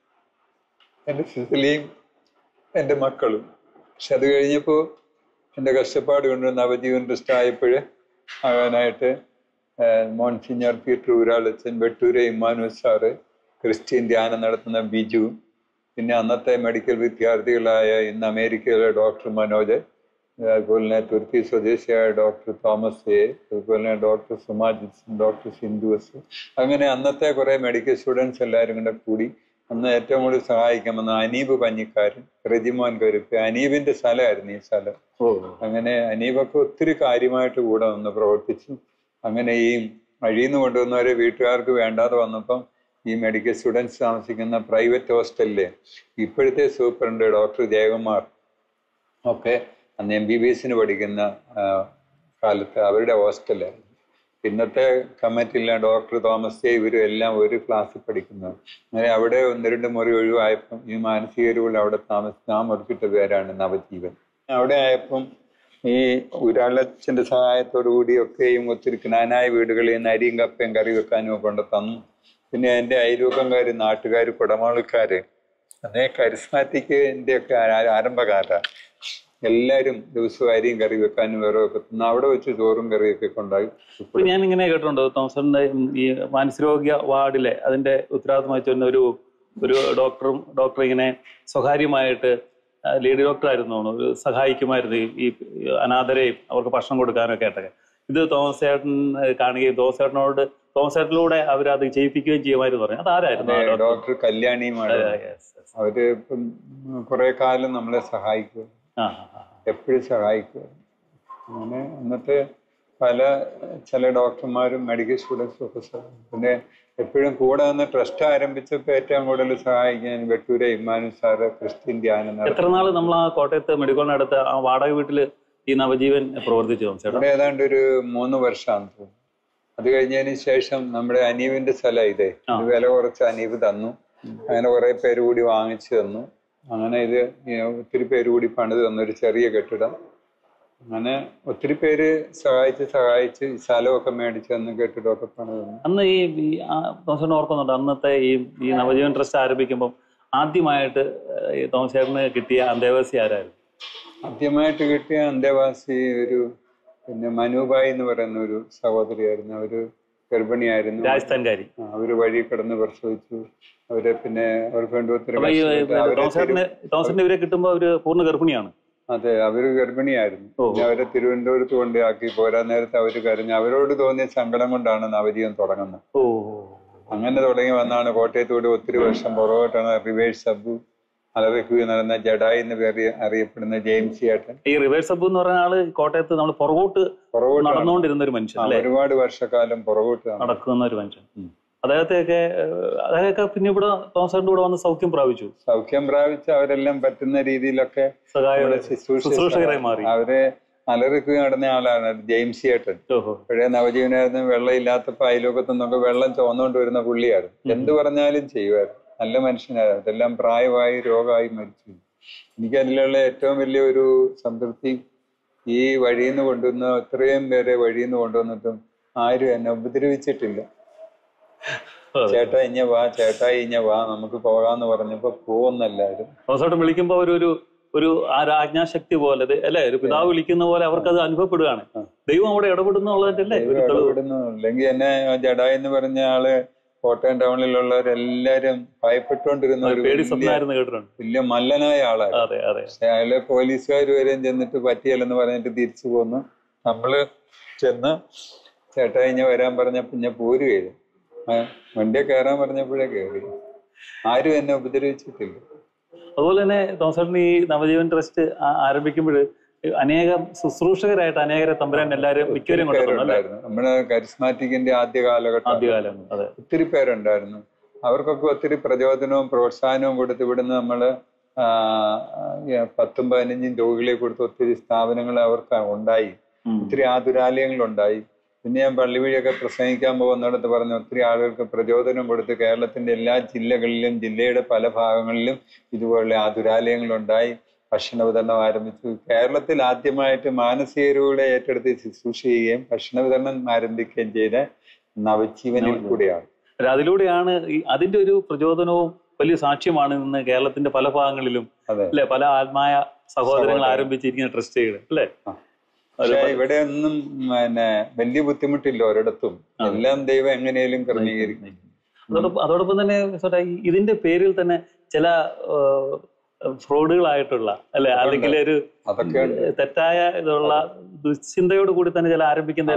എൻ്റെ സിസിലിയും എൻ്റെ മക്കളും പക്ഷെ അത് കഴിഞ്ഞപ്പോൾ എൻ്റെ കഷ്ടപ്പാട് കൊണ്ട് നവജീവൻ ട്രസ്റ്റ് ആയപ്പോൾ ആകാനായിട്ട് മോൺസിഞ്ഞർ പീറ്റർ ഊരാളച്ചൻ വെട്ടൂരെ ഇമ്മാനു സാറ് ക്രിസ്ത്യൻ ധ്യാനം നടത്തുന്ന ബിജുവും പിന്നെ അന്നത്തെ മെഡിക്കൽ വിദ്യാർത്ഥികളായ ഇന്ന് അമേരിക്കയിലെ ഡോക്ടർ മനോജ് അതുപോലെ തന്നെ തുർക്കി സ്വദേശിയായ ഡോക്ടർ തോമസ് എ അതുപോലെ തന്നെ ഡോക്ടർ സുമാജിത് ഡോക്ടർ സിന്ധുവസ് അങ്ങനെ അന്നത്തെ കുറെ മെഡിക്കൽ സ്റ്റുഡൻസ് എല്ലാവരും കൂടെ കൂടി അന്ന് ഏറ്റവും കൂടുതൽ സഹായിക്കാൻ വന്ന അനീബ് പഞ്ഞിക്കാരൻ റെജിമോൻ കരുപ്പ് അനീബിന്റെ സ്ഥലമായിരുന്നു ഈ സ്ഥലം ഓ അങ്ങനെ അനീബൊക്കെ ഒത്തിരി കാര്യമായിട്ട് കൂടെ നിന്ന് പ്രവർത്തിച്ചു അങ്ങനെ ഈ വഴിയിൽ നിന്ന് കൊണ്ടുവന്നവരെ വീട്ടുകാർക്ക് വേണ്ടാതെ വന്നപ്പം ഈ മെഡിക്കൽ സ്റ്റുഡൻസ് താമസിക്കുന്ന പ്രൈവറ്റ് ഹോസ്റ്റലിലെ ഇപ്പോഴത്തെ സൂപ്രണ്ട് ഡോക്ടർ ജയകുമാർ ഒക്കെ അന്ന് എം ബി ബി എസിന് പഠിക്കുന്ന ആ, കാലത്ത് അവരുടെ ഹോസ്റ്റലായിരുന്നു ഇന്നത്തെ കമ്മിറ്റിയിലെ ഡോക്ടർ തോമസ് ജെ ഇവരും എല്ലാം ഒരു ക്ലാസ്സിൽ പഠിക്കുന്നത് അങ്ങനെ അവിടെ ഒന്ന് രണ്ട് മുറി ഒഴിവായപ്പം ഈ മാനസിക രോഗികൾ അവിടെ താമസിച്ച ആ മുറിച്ചിട്ട പേരാണ് നവജീവൻ അവിടെ ആയപ്പം ഈ ഉരാളച്ചന്റെ സഹായത്തോടു കൂടിയൊക്കെയും ഒത്തിരി ജ്ഞാനായ വീടുകളിൽ നിന്ന് അരിയും കപ്പയും കറി വെക്കാനും ഒക്കെ കൊണ്ട് തന്നു പിന്നെ എൻ്റെ അയൽവക്കംകാർ നാട്ടുകാർ കുടമാളുകാര് അതേ കരിസ്മാറ്റിക്കിന്റെ ഒക്കെ ആരംഭകാരാണ് എല്ലാവരും ദിവസവും അരിയും കറി വെക്കാനും വേറെ ഒക്കെ തന്നു അവിടെ വെച്ച് ചോറും കറിയൊക്കെ കൊണ്ടായി ഇപ്പൊ ഞാൻ ഇങ്ങനെ കേട്ടിട്ടുണ്ട് തോമസിന്റെ ഈ മാനസരോഗ്യ വാർഡിലെ അതിന്റെ ഉത്തരവാദിത്തം വഹിച്ചിരുന്ന ഒരു ഒരു ഡോക്ടറും ഡോക്ടർ ഇങ്ങനെ സ്വകാര്യമായിട്ട് ആ, ലേഡി ഡോക്ടർ ആയിരുന്നു തോന്നുന്നു ഒരു സഹായിക്കുമായിരുന്നു ഈ- ഈ അനാഥരെയും അവർക്ക് ഭക്ഷണം കൊടുക്കാനൊക്കെ ആയിട്ടൊക്കെ ഇത് തോമസ് ചേട്ടൻ ഏഹ്, കാണുകയും തോമസ് ചേട്ടനോട് തോമസ് ചേട്ടനിലൂടെ അവരത് ചെയ്യിപ്പിക്കുകയും ചെയ്യുമായിരുന്നു പറഞ്ഞു അതാരായിരുന്നു ആ doctor? Doctor Kalyani madam Yes, yes. അവര് ഇപ്പം കുറെ കാലം നമ്മളെ സഹായിക്കും ആ, ആ, ആ. എപ്പോഴും സഹായിക്കും അങ്ങനെ അന്നത്തെ പല ചില ഡോക്ടർമാരും മെഡിക്കൽ സ്റ്റുഡൻസും ഒക്കെ സഹായിക്കും പിന്നെ എപ്പോഴും കൂടെ നിന്ന് ട്രസ്റ്റ് ആരംഭിച്ചപ്പോൾ ഏറ്റവും കൂടുതൽ സഹായിക്കാൻ വെട്ടൂരെ ഇമ്മാനു സാറ് ക്രിസ്ത്യൻ ധ്യാനം എത്ര നാള് നമ്മൾ ആ കോട്ടയത്ത് മെഡിക്കലിനടുത്ത് ആ വാടക വീട്ടില് ഈ നവജീവൻ പ്രവർത്തിച്ചു തോമസ് ചേട്ടാ ഇവിടെ ഏതാണ്ട് ഒരു മൂന്ന് വർഷമാണെന്ന് തോന്നുന്നു അത് കഴിഞ്ഞതിന് ശേഷം നമ്മുടെ അനീവിന്റെ സ്ഥലം ഇതേ ഇത് വില കുറച്ച് അനീവ് തന്നു അങ്ങനെ കുറെ പേര് കൂടി വാങ്ങിച്ചു തന്നു അങ്ങനെ ഇത് ഈ ഒത്തിരി പേര് കൂടി പണിത് തന്നു ഒരു ചെറിയ കെട്ടിടം അങ്ങനെ ഒത്തിരി പേര് സഹായിച്ച് സഹായിച്ച് ഈ സ്ഥലമൊക്കെ മേടിച്ച് തന്നു കെട്ടിടമൊക്കെ പണിത് തന്നു അന്ന് ഈ ഈ ആ തോമസ് ചേട്ടൻ ഓർക്കുന്നുണ്ട് അന്നത്തെ ഈ ഈ നവജീവൻ ട്രസ്റ്റ് ആരംഭിക്കുമ്പോൾ ആദ്യമായിട്ട് ഏഹ്, ഈ തോമസ് ചേട്ടന് കിട്ടിയ അന്തേവാസി ആരായിരുന്നു ആദ്യമായിട്ട് കിട്ടിയ അന്തേവാസി ഒരു പിന്നെ മനുബായി എന്ന് പറയുന്ന ഒരു സഹോദരിയായിരുന്നു അവര് ഗർഭിണിയായിരുന്നു രാജസ്ഥാൻകാരി ആ, അവര് വഴി കിടന്ന് പ്രസവിച്ചു അവരെ പിന്നെ അവർക്ക് വേണ്ടി ഒത്തിരി അപ്പൊ ഈ കഷ്ടപ്പെട്ട് അവരെ തോമസ് ചേട്ടന് തോമസ് ചേട്ടന് ഇവരെ കിട്ടുമ്പോൾ അവര് പൂർണ്ണ ഗർഭിണിയാണ് അതെ അവര് ഗർഭിണിയായിരുന്നു ഓ. പിന്നെ അവരെ തിരുവനന്തപുരത്ത് കൊണ്ടാക്കി പോരാ നേരത്തെ അവര് കരഞ്ഞു അവരോട് തോന്നിയ സങ്കടം കൊണ്ടാണ് നവജീവൻ തുടങ്ങുന്നത് ഓ അങ്ങനെ തുടങ്ങി വന്നാണ് കോട്ടയത്തോട് ഒത്തിരി വർഷം പുറകോട്ടാണ് റിവേഴ്സ് സബ് അലറിക്കുകയും നടന്ന ജഡായി എന്ന് പേര് അറിയപ്പെടുന്ന ജെയിംസ് ചേട്ടൻ ഈ റിവേഴ്സ് സബ് എന്ന് പറഞ്ഞ ആള് കോട്ടയത്ത് നമ്മൾ പുറകോട്ട് പുറകോട്ടാണ് നടന്നുകൊണ്ടിരുന്ന ഒരു മനുഷ്യൻ ആ, അല്ലെ ഒരുപാട് വർഷക്കാലം പുറകോട്ടാണ് നടക്കുന്ന ഒരു മനുഷ്യൻ അദ്ദേഹത്തെയൊക്കെ ഏഹ്, അദ്ദേഹമൊക്കെ പിന്നെ ഇവിടെ തോമസ് ചേട്ടൻ്റെ കൂടെ വന്ന് സൗഖ്യം പ്രാപിച്ചു സൗഖ്യം പ്രാപിച്ച് അവരെല്ലാം പറ്റുന്ന രീതിയിലൊക്കെ സഹായ ഇവിടെ ശുശ്രൂഷ ശുശ്രൂഷകരായി മാറി അവരെ അലറിക്കുകയും നടന്ന ആളാണ് ജെയിംസ് ചേട്ടൻ ഓഹോ പഴയ നവജീവനായിരുന്നു വെള്ളം ഇല്ലാത്തപ്പോ അയലോകത്തു നിന്നൊക്കെ വെള്ളം ചുമന്നുകൊണ്ട് വരുന്ന പുള്ളിയായിരുന്നു എന്ത് പറഞ്ഞാലും ചെയ്യുമായിരുന്നു നല്ല മനുഷ്യനായിരുന്നു അതെല്ലാം പ്രായമായി രോഗമായി മരിച്ചു എനിക്ക് അതിലുള്ള ഏറ്റവും വലിയ ഒരു സംതൃപ്തി ഈ വഴിയിൽ നിന്ന് കൊണ്ടുവന്ന ഇത്രയും പേരെ വഴിയിൽ നിന്ന് കൊണ്ടുവന്നിട്ടും ആരും എന്നെ ഉപദ്രവിച്ചിട്ടില്ല അതെ. ചേട്ടാ ഇഞ്ഞ വാ ചേട്ടാ ഇഞ്ഞ വാ നമുക്ക് പോകാന്ന് പറഞ്ഞപ്പോ പോകുന്നല്ലാരും തോമസ് ചേട്ടൻ വിളിക്കുമ്പോൾ അവരൊരു ഒരു ആ രാജ്ഞാശക്തി പോലെ ഇത് അല്ലെ ഒരു പിതാവ് വിളിക്കുന്ന പോലെ അവർക്ക് അത് അനുഭവപ്പെടുകയാണ് ദൈവം അവിടെ ഇടപെടുന്നുള്ളതല്ലേ ഒരു തെളിവ് ഇടപെടുന്നു അല്ലെങ്കിൽ എന്നെ ജഡായി എന്ന് പറഞ്ഞ ആള് കോട്ടയം ടൗണിലുള്ളവരെല്ലാരും ഭയപ്പെട്ടുകൊണ്ടിരുന്ന ഒരു പേടി വലിയ സ്വപ്നമായിരുന്നു കേട്ടിട്ടുണ്ട് വലിയ മല്ലനായ ആളായിരുന്നു അതെ അതെ പക്ഷെ അയാളെ പോലീസുകാർ വരെയും ചെന്നിട്ട് പറ്റിയല്ലെന്ന് പറഞ്ഞിട്ട് തിരിച്ചു പോന്നു നമ്മള് ചെന്ന് ചേട്ടാ ഇഞ്ഞ വരാൻ പറഞ്ഞപ്പോ ഞാൻ പോരുകയില്ല വണ്ടിയെ കയറാൻ പറഞ്ഞപ്പോഴേ കയറി ആരും എന്നെ ഉപദ്രവിച്ചിട്ടില്ല അതുപോലെ തന്നെ തോമസ് ചേട്ടൻ ഈ നവജീവൻ ട്രസ്റ്റ് ആരംഭിക്കുമ്പോൾ അനേകം ശുശ്രൂഷകരായിട്ട് അനേകരെ തമ്പുരാൻ എല്ലാവരും മിക്കവരും കൊണ്ടുവന്നു അല്ലെ പേരുണ്ടായിരുന്നു നമ്മുടെ കരിസ്മാറ്റിക്കിന്റെ ആദ്യ കാലഘട്ടം ആദ്യകാലം അതെ ഒത്തിരി പേരുണ്ടായിരുന്നു അവർക്കൊക്കെ ഒത്തിരി പ്രചോദനവും പ്രോത്സാഹനവും കൊടുത്ത് ഇവിടുന്ന് നമ്മള് ആ, ഈ പത്തും പതിനഞ്ചും രോഗികളെ കൊടുത്ത് ഒത്തിരി സ്ഥാപനങ്ങൾ അവർക്ക് ഉണ്ടായി ഉം. ഒത്തിരി ആതുരാലയങ്ങൾ ഉണ്ടായി പിന്നെ ഞാൻ പള്ളി വഴിയൊക്കെ പ്രസംഗിക്കാൻ പോകുന്നിടത്ത് പറഞ്ഞു ഒത്തിരി ആളുകൾക്ക് പ്രചോദനം കൊടുത്ത് കേരളത്തിന്റെ എല്ലാ ജില്ലകളിലും ജില്ലയുടെ പല ഭാഗങ്ങളിലും ഇതുപോലുള്ള ആതുരാലയങ്ങളുണ്ടായി ഭക്ഷണ വിതരണം ആരംഭിച്ചു കേരളത്തിൽ ആദ്യമായിട്ട് മാനസിക രോഗികളെ ഏറ്റെടുത്ത് ശുശ്രൂഷ ചെയ്യുകയും ഭക്ഷണ വിതരണം ആരംഭിക്കുകയും ചെയ്ത നവജീവനിൽ കൂടിയാണ് അല്ല, അതിലൂടെയാണ് ഈ അതിന്റെ ഒരു പ്രചോദനവും വലിയ സാക്ഷ്യമാണ് ഇന്ന് കേരളത്തിന്റെ പല ഭാഗങ്ങളിലും അതെ അല്ലെ പല ആത്മായ സഹോദരങ്ങൾ സഹോദരങ്ങൾ. ആരംഭിച്ചിരിക്കുന്ന ട്രസ്റ്റുകൾ അല്ലെ ആ. പക്ഷെ ഇവിടെ ഒന്നും പിന്നെ വലിയ ബുദ്ധിമുട്ടില്ല ഒരിടത്തും എല്ലാം ദൈവം എങ്ങനെയും ക്രമീകരിക്കും അതോടൊപ്പം അതോടൊപ്പം തന്നെ സോട്ടെ, ഈ ഇതിന്റെ പേരിൽ തന്നെ ചില ഫ്രോഡുകളായിട്ടുള്ള അല്ലെ അല്ലെങ്കിൽ ഒരു അതൊക്കെ ഉണ്ട്. തെറ്റായ ഇതുള്ള ദുശ്ചിന്തയോട് കൂടി തന്നെ ചില ആരംഭിക്കുന്ന ചില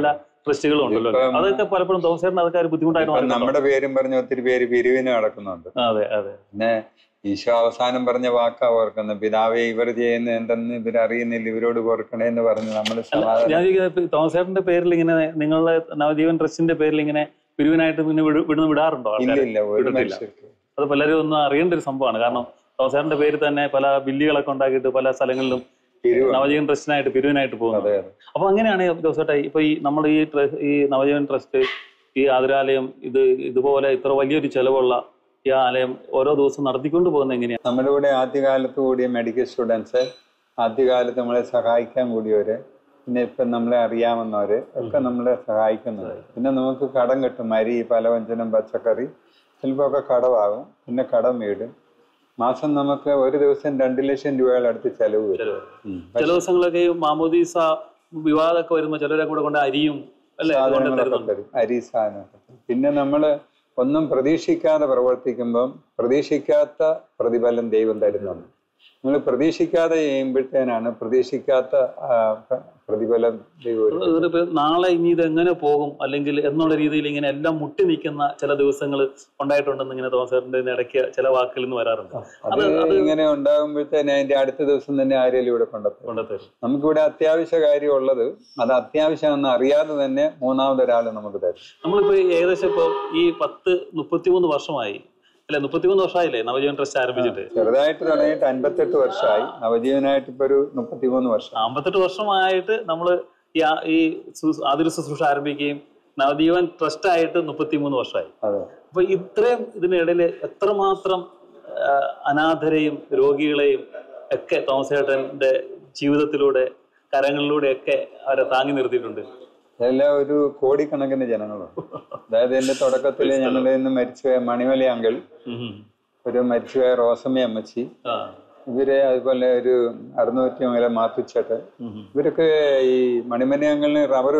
ട്രസ്റ്റുകളും ഉണ്ടല്ലോ അല്ലേ? ഇപ്പം- അതൊക്കെ പലപ്പോഴും തോമസേട്ടൻ അതൊക്കെ ഒരു ബുദ്ധിമുട്ടായിട്ട് ഇപ്പൊ മാറിയിട്ടുണ്ടോ? നമ്മുടെ പേരും പറഞ്ഞ് ഒത്തിരി പേര് പിരിവിന് നടക്കുന്നുണ്ട് അതെ അതെ പിന്നെ ഈശോ അവസാനം പറഞ്ഞ വാക്കാ ഓർക്കുന്നത് പിതാവെ ഇവർ ചെയ്യുന്ന എന്തെന്ന് ഇവരറിയുന്നില്ല ഇവരോട് ഓർക്കണേ എന്ന് പറഞ്ഞ് നമ്മൾ സമാധാനം ഞാൻ ചോദിക്കുന്നത് ഇപ്പൊ തോമസേട്ടന്റെ പേരിൽ ഇങ്ങനെ നിങ്ങളുടെ നവജീവൻ ട്രസ്റ്റിന്റെ പേരിൽ ഇങ്ങനെ പിരിവിനായിട്ട് പിന്നെ വിടു- വിടുന്ന് വിടാറുണ്ടോ ഇല്ല ആൾക്കാര്? ഇല്ല ഒരു വിടത്തില്ല. മനുഷ്യർക്ക് അത് പലരും ഒന്നും അറിയേണ്ട ഒരു സംഭവമാണ് കാരണം തോമസേട്ടന്റെ പേര് തന്നെ പല ബില്ലുകളൊക്കെ ഉണ്ടാക്കിയിട്ട് പല സ്ഥലങ്ങളിലും പിരിവ് നവജീവൻ ട്രസ്റ്റിനായിട്ട് പിരിവിനായിട്ട് പോകുന്നത് അതെ അതെ അപ്പൊ അങ്ങനെയാണ് ജോസേട്ടാ ഇപ്പൊ ഈ നമ്മുടെ ഈ ട്ര- ഈ നവജീവൻ ട്രസ്റ്റ് ഈ ആതുരാലയം ഇത് ഇതുപോലെ ഇത്ര വലിയൊരു ചെലവുള്ള ഈ ആലയം ഓരോ ദിവസം നടത്തിക്കൊണ്ട് പോകുന്നത് എങ്ങനെയാണ് നമ്മുടെ കൂടെ ആദ്യകാലത്ത് കൂടിയ മെഡിക്കൽ സ്റ്റുഡൻസ് ആദ്യകാലത്ത് നമ്മളെ സഹായിക്കാൻ കൂടിയവര് പിന്നെ ഇപ്പം നമ്മളെ അറിയാവുന്നവര് ഒക്കെ നമ്മളെ സഹായിക്കുന്നുണ്ട് പിന്നെ നമുക്ക് കടം കിട്ടും അരി പലവ്യഞ്ജനം പച്ചക്കറി ചിലപ്പോൾ ഒക്കെ കടമാകും പിന്നെ കടം വീടും മാസം നമുക്ക് ഒരു ദിവസം രണ്ട് ലക്ഷം രൂപയുടെ അടുത്ത് ചെലവ് വരും ഉം. ചില ദിവസങ്ങളൊക്കെ ഈ മാമോദീസ വിവാദമൊക്കെ വരുമ്പോൾ ചിലരെ കൂടെ കൊണ്ട് അരിയും അല്ലെ കൊണ്ട് സാധനങ്ങളൊക്കെ തരുന്നുണ്ട് തരും അരി സാധനമൊക്കെ തരും പിന്നെ നമ്മൾ ഒന്നും പ്രതീക്ഷിക്കാതെ പ്രവർത്തിക്കുമ്പം പ്രതീക്ഷിക്കാത്ത പ്രതിഫലം ദൈവം തരുന്നുണ്ട് നമ്മൾ പ്രതീക്ഷിക്കാതെ ചെയ്യുമ്പോഴത്തേനാണ് പ്രതീക്ഷിക്കാത്ത ആ, പ്ര- പ്രതിഫലം ദൈവം ഒരുക്കുന്നത്. ഇതിപ്പോ നാളെ ഇനി ഇത് എങ്ങനെ പോകും അല്ലെങ്കിൽ എന്നുള്ള രീതിയിൽ ഇങ്ങനെ എല്ലാം മുട്ടി നിൽക്കുന്ന ചില ദിവസങ്ങൾ ഉണ്ടായിട്ടുണ്ടെന്ന് ഇങ്ങനെ തോമസേട്ടന്റെ ഇടയ്ക്ക് ചില വാക്കുകളിൽ നിന്ന് വരാറുണ്ട് അത് ഇങ്ങനെ ഉണ്ടാകുമ്പോഴത്തേന് അതിന്റെ അടുത്ത ദിവസം തന്നെ ആരെങ്കിലും ഇവിടെ കൊണ്ടെത്തും കൊണ്ടുതരും നമുക്കിവിടെ അത്യാവശ്യ കാര്യം ഉള്ളത് അത് അത്യാവശ്യമെന്ന് അറിയാതെ തന്നെ മൂന്നാമതൊരാൾ നമുക്ക് തരും നമ്മളിപ്പോ ഈ ഏകദേശം ഇപ്പോ ഈ പത്ത് മുപ്പത്തിമൂന്ന് വർഷമായി അല്ലെ മുപ്പത്തിമൂന്ന് വർഷമായില്ലേ നവജീവൻ ട്രസ്റ്റ് ആരംഭിച്ചിട്ട് ചെറുതായിട്ട് തുടങ്ങിയിട്ട് അൻപത്തെട്ട് വർഷമായി നവജീവനായിട്ട് ഇപ്പൊ ഒരു മുപ്പത്തിമൂന്ന് വർഷം അമ്പത്തെട്ട് വർഷമായിട്ട് നമ്മൾ ഈ ആ- ഈ സു- ആതുര ശുശ്രൂഷ ആരംഭിക്കുകയും നവജീവൻ ട്രസ്റ്റ് ആയിട്ട് മുപ്പത്തിമൂന്ന് വർഷമായി അതെ അപ്പൊ ഇത്രയും ഇതിനിടയിൽ എത്രമാത്രം ആ, അനാഥരെയും രോഗികളെയും ഒക്കെ തോമസേട്ടന്റെ ജീവിതത്തിലൂടെ കരങ്ങളിലൂടെ ഒക്കെ അവരെ താങ്ങി നിർത്തിയിട്ടുണ്ട് അതെല്ലാം ഒരു കോടിക്കണക്കിന് ജനങ്ങളുണ്ട് അതായത് എന്റെ തുടക്കത്തിൽ ഞങ്ങളുടെ നിന്ന് മരിച്ചുപോയ മണിമല അങ്കിൾ ഉം. ഒരു മരിച്ചുപോയ റോസമ്മ അമ്മച്ചി ആ. ഇവരെ അതുപോലെ ഒരു അറുന്നൂറ്റി മേലെ മാത്തുച്ചേട്ടൻ ഉം. ഇവരൊക്കെ ഈ മണിമല അങ്കിളിന് റബ്ബർ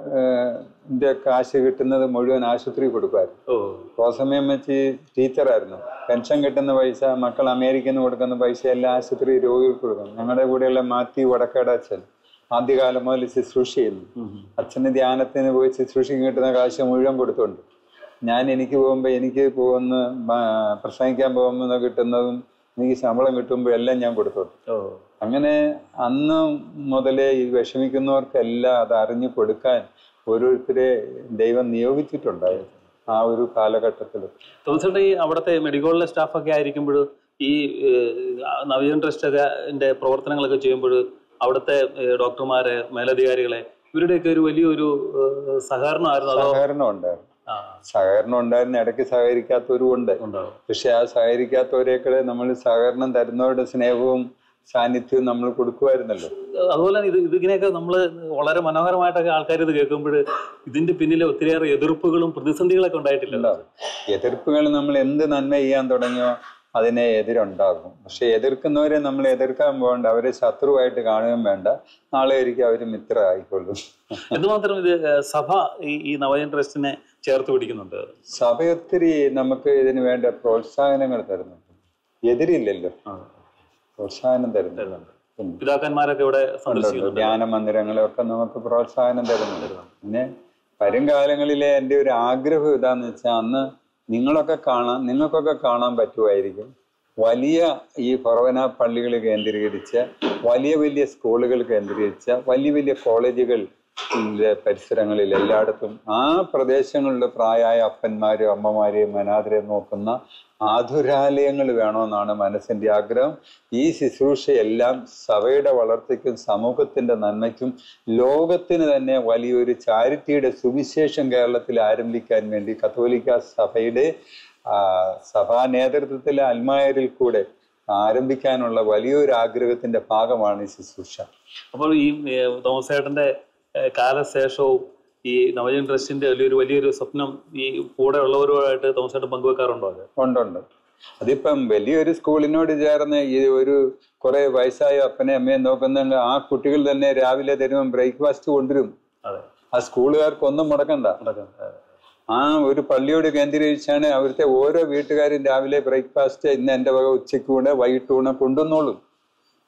ന്റെ കാശ് കിട്ടുന്നത് മുഴുവൻ ആശുപത്രി കൊടുക്കുമായിരുന്നു ഓ റോസമ്മ അമ്മച്ചി ടീച്ചറായിരുന്നു പെൻഷൻ കിട്ടുന്ന പൈസ മക്കൾ അമേരിക്കയിൽ നിന്ന് കൊടുക്കുന്ന പൈസ എല്ലാം ആശുപത്രി രോഗികൾക്ക് കൊടുക്കും ഞങ്ങളുടെ കൂടെയുള്ള മാത്യു വടക്കേട അച്ഛൻ ആദ്യകാലം മുതൽ ശുശ്രൂഷ ചെയ്യുന്നു ഉം. അച്ഛന് ധ്യാനത്തിന് പോയി ശുശ്രൂഷയ്ക്ക് കിട്ടുന്ന കാശ് മുഴുവൻ കൊടുത്തുണ്ട് ഞാൻ എനിക്ക് പോകുമ്പോൾ എനിക്ക് പോകുന്ന മ- പ്രസംഗിക്കാൻ പോകുമ്പോൾ കിട്ടുന്നതും എനിക്ക് ശമ്പളം കിട്ടുമ്പോൾ എല്ലാം ഞാൻ കൊടുത്തുണ്ട് ഓ അങ്ങനെ അന്ന് മുതലേ ഈ വിഷമിക്കുന്നവർക്കെല്ലാം അത് അറിഞ്ഞു കൊടുക്കാൻ ഓരോരുത്തരെ ദൈവം നിയോഗിച്ചിട്ടുണ്ടായിരുന്നു ആ ഒരു കാലഘട്ടത്തിൽ തോമസേട്ടൻ ഈ അവിടുത്തെ മെഡിക്കോളിലെ സ്റ്റാഫൊക്കെ ആയിരിക്കുമ്പോൾ ഈ ഏഹ്, നവജീവൻ ട്രസ്റ്റ് പ്രവർത്തനങ്ങളൊക്കെ ചെയ്യുമ്പോൾ അവിടുത്തെ ഏഹ്, ഡോക്ടർമാരെ മേലധികാരികളെ ഇവരുടെയൊക്കെ ഒരു വലിയൊരു ഏഹ്, സഹകരണമായിരുന്നു അതോ സഹകരണം ഉണ്ടായിരുന്നു ആ, സഹകരണം ഉണ്ടായിരുന്ന ഇടയ്ക്ക് സഹകരിക്കാത്തവരും ഉണ്ട് ഉണ്ടാവും പക്ഷെ ആ സഹകരിക്കാത്തവരെയൊക്കെ നമ്മൾ സഹകരണം തരുന്നവരുടെ സ്നേഹവും സാന്നിധ്യവും നമ്മൾ കൊടുക്കുമായിരുന്നല്ലോ അതുപോലെ ഇത് ഇതിങ്ങനെയൊക്കെ നമ്മൾ വളരെ മനോഹരമായിട്ടൊക്കെ ആൾക്കാർ ഇത് കേൾക്കുമ്പോൾ ഇതിന്റെ പിന്നിൽ ഒത്തിരിയേറെ എതിർപ്പുകളും പ്രതിസന്ധികളൊക്കെ ഉണ്ടായിട്ടില്ല ഉണ്ടാവും എതിർപ്പുകൾ നമ്മൾ എന്ത് നന്മ ചെയ്യാൻ തുടങ്ങിയോ അതിനെ എതിരുണ്ടാകും പക്ഷെ എതിർക്കുന്നവരെ നമ്മൾ എതിർക്കാൻ പോകണ്ട അവരെ ശത്രുവായിട്ട് കാണുകയും വേണ്ട നാളെ ഒരിക്കൽ അവർ മിത്ര ആയിക്കൊള്ളും എന്തുമാത്രം ഇത് ഏഹ്, സഭ ഈ ഈ നവജൻ ട്രസ്റ്റിനെ ചേർത്ത് പിടിക്കുന്നുണ്ട് സഭ ഒത്തിരി നമുക്ക് ഇതിന് വേണ്ട പ്രോത്സാഹനങ്ങൾ തരുന്നുണ്ട് എതിരില്ലല്ലോ പ്രോത്സാഹനം തരുന്നുണ്ട് പിന്നെ പിതാക്കന്മാരൊക്കെ ഇവിടെ സന്ദർശിക്കുന്നുണ്ട് ധ്യാന മന്ദിരങ്ങളൊക്കെ നമുക്ക് പ്രോത്സാഹനം തരുന്നുണ്ട് പിന്നെ വരും കാലങ്ങളിലെ എൻ്റെ ഒരു ആഗ്രഹം ഇതാന്ന് വെച്ചാൽ അന്ന് നിങ്ങളൊക്കെ കാണാൻ നിങ്ങൾക്കൊക്കെ കാണാൻ പറ്റുമായിരിക്കും വലിയ ഈ ഫൊറവന പള്ളികൾ കേന്ദ്രീകരിച്ച് വലിയ വലിയ സ്കൂളുകൾ കേന്ദ്രീകരിച്ച വലിയ വലിയ കോളേജുകൾ ിലെ പരിസരങ്ങളിൽ എല്ലായിടത്തും ആ പ്രദേശങ്ങളിലെ പ്രായമായ അപ്പന്മാരും അമ്മമാരെയും അനാഥരെയും നോക്കുന്ന ആതുരാലയങ്ങൾ വേണമെന്നാണ് മനസ്സിന്റെ ആഗ്രഹം ഈ ശുശ്രൂഷയെല്ലാം സഭയുടെ വളർച്ചയ്ക്കും സമൂഹത്തിന്റെ നന്മയ്ക്കും ലോകത്തിന് തന്നെ വലിയൊരു ചാരിറ്റിയുടെ സുവിശേഷം കേരളത്തിൽ ആരംഭിക്കാൻ വേണ്ടി കത്തോലിക്ക സഭയുടെ ആ, സഭാ നേതൃത്വത്തിലെ അൽമായരിൽ കൂടെ ആരംഭിക്കാനുള്ള വലിയൊരു ആഗ്രഹത്തിന്റെ ഭാഗമാണ് ഈ ശുശ്രൂഷ അപ്പോൾ ഈ ഏഹ്, തോമസ് ചേട്ടന്റെ ഏഹ്, കാലശേഷവും ഈ നവജൻ ട്രസ്റ്റിന്റെ വലിയൊരു വലിയൊരു സ്വപ്നം ഈ കൂടെ ഉള്ളവരുമായിട്ട് തോമസ് ചേട്ടൻ പങ്കുവെക്കാറുണ്ടോ അത് ഉണ്ടുണ്ട് അതിപ്പം വലിയൊരു സ്കൂളിനോട് ചേർന്ന് ഈ ഒരു കുറെ വയസ്സായ അപ്പനെ അമ്മയെ നോക്കുന്ന ആ കുട്ടികൾ തന്നെ രാവിലെ തരുമ്പം ബ്രേക്ക്ഫാസ്റ്റ് കൊണ്ടുവരും അതെ ആ സ്കൂളുകാർക്ക് ഒന്നും മുടക്കണ്ട നടക്കാം. അതെ. ആ ഒരു പള്ളിയോട് കേന്ദ്രീകരിച്ചാണ് അവിടുത്തെ ഓരോ വീട്ടുകാരും രാവിലെ ബ്രേക്ക്ഫാസ്റ്റ് ഇന്ന് എൻ്റെ വക ഉച്ചയ്ക്ക് ഊണ് വൈകിട്ട് ഊണ് കൊണ്ടുവന്നോളും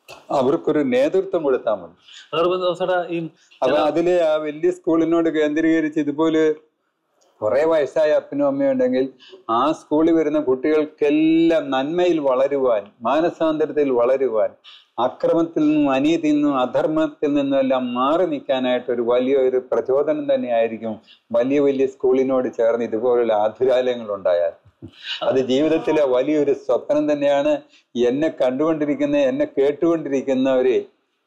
അവർക്കൊരു നേതൃത്വം കൊടുത്താൽ മതി അതോടൊപ്പം ദോസേട്ടാ ഈ അപ്പൊ അതില് ആ വലിയ സ്കൂളിനോട് കേന്ദ്രീകരിച്ച് ഇതുപോലെ കുറെ വയസ്സായ അപ്പനും അമ്മയും ഉണ്ടെങ്കിൽ ആ സ്കൂളിൽ വരുന്ന കുട്ടികൾക്കെല്ലാം നന്മയിൽ വളരുവാൻ മാനസാന്തരത്തിൽ വളരുവാൻ അക്രമത്തിൽ നിന്നും അനീതിയിൽ നിന്നും അധർമ്മത്തിൽ നിന്നും എല്ലാം മാറി നിൽക്കാനായിട്ട് ഒരു വലിയ ഒരു പ്രചോദനം തന്നെയായിരിക്കും വലിയ വലിയ സ്കൂളിനോട് ചേർന്ന് ഇതുപോലുള്ള ആതുരാലയങ്ങൾ ഉണ്ടായാൽ അത് ജീവിതത്തിലെ വലിയൊരു സ്വപ്നം തന്നെയാണ് എന്നെ കണ്ടുകൊണ്ടിരിക്കുന്ന എന്നെ കേട്ടുകൊണ്ടിരിക്കുന്നവരെ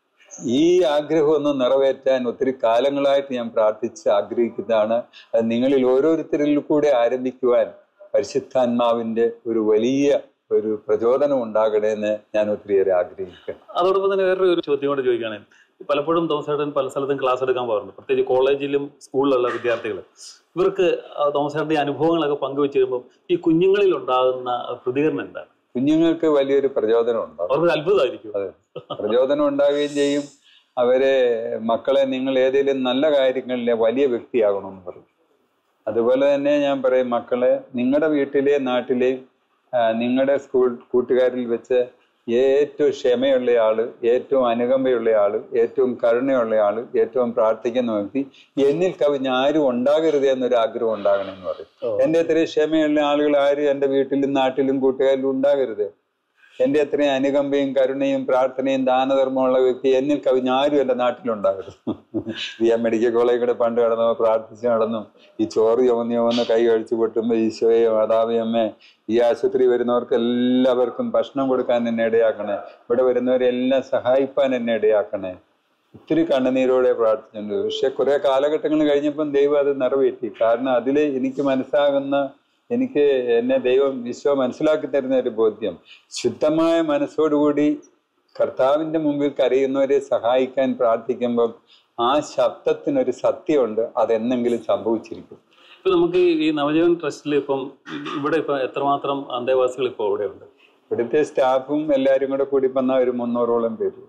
ഈ ആഗ്രഹം ഒന്ന് നിറവേറ്റാൻ ഒത്തിരി കാലങ്ങളായിട്ട് ഞാൻ പ്രാർത്ഥിച്ച് ആഗ്രഹിക്കുന്നതാണ് അത് നിങ്ങളിൽ ഓരോരുത്തരിൽ കൂടെ ആരംഭിക്കുവാൻ പരിശുദ്ധാത്മാവിന്റെ ഒരു വലിയ ഒരു പ്രചോദനം ഉണ്ടാകണമെന്ന് ഞാൻ ഒത്തിരിയേറെ ആഗ്രഹിക്കുന്നു അതോടൊപ്പം തന്നെ വേറൊരു ഒരു ചോദ്യം കൂടെ ചോദിക്കുകയാണെങ്കിൽ പലപ്പോഴും തോമസേട്ടൻ പല സ്ഥലത്തും ക്ലാസ് എടുക്കാൻ പോകാറുണ്ട് പ്രത്യേകിച്ച് കോളേജിലും സ്കൂളിലുള്ള വിദ്യാർത്ഥികൾ ഇവർക്ക് ആ തോമസേട്ടൻ്റെ ഈ അനുഭവങ്ങളൊക്കെ പങ്കുവെച്ച് വരുമ്പോൾ ഈ കുഞ്ഞുങ്ങളിൽ ഉണ്ടാകുന്ന പ്രതികരണം എന്താണ് കുഞ്ഞുങ്ങൾക്ക് വലിയൊരു പ്രചോദനം ഉണ്ടാകും അവർക്ക് അത്ഭുതമായിരിക്കും അതെ പ്രചോദനം ഉണ്ടാവുകയും ചെയ്യും അവരെ മക്കളെ നിങ്ങൾ ഏതെങ്കിലും നല്ല കാര്യങ്ങളിൽ വലിയ വ്യക്തിയാകണമെന്ന് പറയും അതുപോലെ തന്നെ ഞാൻ പറയും മക്കളെ നിങ്ങളുടെ വീട്ടിലെ നാട്ടിലെ നിങ്ങളുടെ സ്കൂൾ കൂട്ടുകാരിൽ വെച്ച് ഏറ്റവും ക്ഷമയുള്ള ആള് ഏറ്റവും അനുകമ്പയുള്ള ആള് ഏറ്റവും കരുണയുള്ള ആള് ഏറ്റവും പ്രാർത്ഥിക്കുന്ന വ്യക്തി എന്നിൽ കവിഞ്ഞ് ആരും ഉണ്ടാകരുത് എന്നൊരു ആഗ്രഹം ഉണ്ടാകണമെന്ന് പറയും എന്റെ അത്രയും ക്ഷമയുള്ള ആളുകൾ ആരും എൻ്റെ വീട്ടിലും നാട്ടിലും കൂട്ടുകാരിലും ഉണ്ടാകരുത് എന്റെ അത്രയും അനുകമ്പയും കരുണയും പ്രാർത്ഥനയും ദാനധർമ്മമുള്ള വ്യക്തി എന്നിൽ കവിഞ്ഞ് ആരും എൻ്റെ നാട്ടിലുണ്ടാകരുത് ഇത് ഞാൻ മെഡിക്കൽ കോളേജിൽ കൂടെ പണ്ട് കടന്നു പ്രാർത്ഥിച്ച് നടന്നു ഈ ചോറ് ചുമന്ന് ചുമന്ന് കൈ കഴിച്ചു പൊട്ടുമ്പോൾ ഈശോയെ മാതാവി അമ്മേ ഈ ആശുപത്രി വരുന്നവർക്ക് എല്ലാവർക്കും ഭക്ഷണം കൊടുക്കാൻ എന്നെ ഇടയാക്കണേ ഇവിടെ വരുന്നവരെല്ലാം സഹായിപ്പാൻ എന്നെ ഇടയാക്കണേ ഒത്തിരി കണ്ണുനീരോടെ പ്രാർത്ഥിച്ചിട്ടുണ്ട് പക്ഷെ കുറെ കാലഘട്ടങ്ങൾ കഴിഞ്ഞപ്പം ദൈവം അത് നിറവേറ്റി കാരണം അതിൽ എനിക്ക് മനസ്സാകുന്ന എനിക്ക് എന്നെ ദൈവം ഈശോ മനസ്സിലാക്കി തരുന്ന ഒരു ബോധ്യം ശുദ്ധമായ മനസ്സോടുകൂടി കർത്താവിന്റെ മുമ്പിൽ കരയുന്നവരെ സഹായിക്കാൻ പ്രാർത്ഥിക്കുമ്പം ആ ശബ്ദത്തിനൊരു സത്യമുണ്ട് അതെന്നെങ്കിലും സംഭവിച്ചിരിക്കും ഇപ്പൊ നമുക്ക് ഈ നവജീവൻ ട്രസ്റ്റിൽ ഇപ്പം ഇവിടെ ഇപ്പൊ എത്രമാത്രം അന്തേവാസികൾ ഇപ്പോൾ ഇവിടെയുണ്ട് ഇവിടുത്തെ സ്റ്റാഫും എല്ലാവരും കൂടെ കൂടി വന്ന ഒരു മുന്നൂറോളം പേര്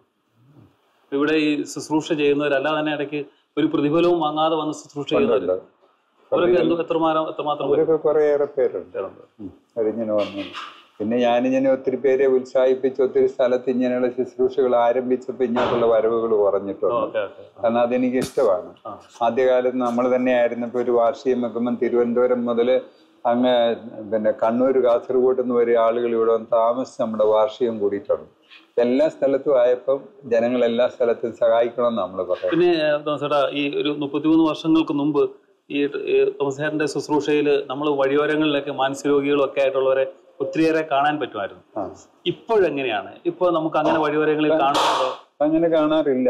ഇവിടെ ഈ ശുശ്രൂഷ ചെയ്യുന്നവരല്ലാതെ തന്നെ ഇടയ്ക്ക് ഒരു പ്രതിഫലവും വാങ്ങാതെ വന്ന് ശുശ്രൂഷ ചെയ്യുന്നവർ ഉണ്ട്. അവരൊക്കെ എന്ത് എത്രമാത്രം എത്രമാത്രം പേര് അവരൊക്കെ കുറേയേറെ പേരുണ്ട് ഉണ്ട്? അതിങ്ങനെ വന്നു പിന്നെ ഞാനിങ്ങനെ ഒത്തിരി പേരെ ഉത്സാഹിപ്പിച്ച് ഒത്തിരി സ്ഥലത്ത് ഇങ്ങനെയുള്ള ശുശ്രൂഷകൾ ആരംഭിച്ചപ്പോൾ ഇങ്ങോട്ടുള്ള വരവുകൾ കുറഞ്ഞിട്ടുണ്ട് ഓക്കെ ഓക്കെ കാരണം അതെനിക്ക് ഇഷ്ടമാണ് ആ. ആദ്യകാലത്ത് നമ്മൾ തന്നെ ആയിരുന്നപ്പോൾ ഒരു വാർഷികം വെക്കുമ്പോൾ തിരുവനന്തപുരം മുതൽ അങ്ങ് പിന്നെ കണ്ണൂർ കാസർഗോഡ് നിന്ന് വരെ ആളുകൾ ഇവിടെ വന്ന് താമസിച്ച് നമ്മുടെ വാർഷികം കൂടിയിട്ടുണ്ട് എല്ലാ സ്ഥലത്തും ആയപ്പം ജനങ്ങൾ എല്ലാ സ്ഥലത്തും സഹായിക്കണം നമ്മൾ പറയാം പിന്നെ തോമസേട്ടാ ഈ ഒരു മുപ്പത്തിമൂന്ന് വർഷങ്ങൾക്ക് മുമ്പ് ഈ ഈ തോമസേട്ടന്റെ ശുശ്രൂഷയിൽ നമ്മൾ വഴിയോരങ്ങളിലൊക്കെ മാനസിക രോഗികളും ഒക്കെ ആയിട്ടുള്ളവരെ ഒത്തിരിയേറെ കാണാൻ പറ്റുമായിരുന്നു ആ ഇപ്പോഴെങ്ങനെയാണ് ഇപ്പോൾ നമുക്ക് അങ്ങനെ വഴിയോരങ്ങളിൽ കാണുന്നുണ്ടോ അങ്ങനെ കാണാറില്ല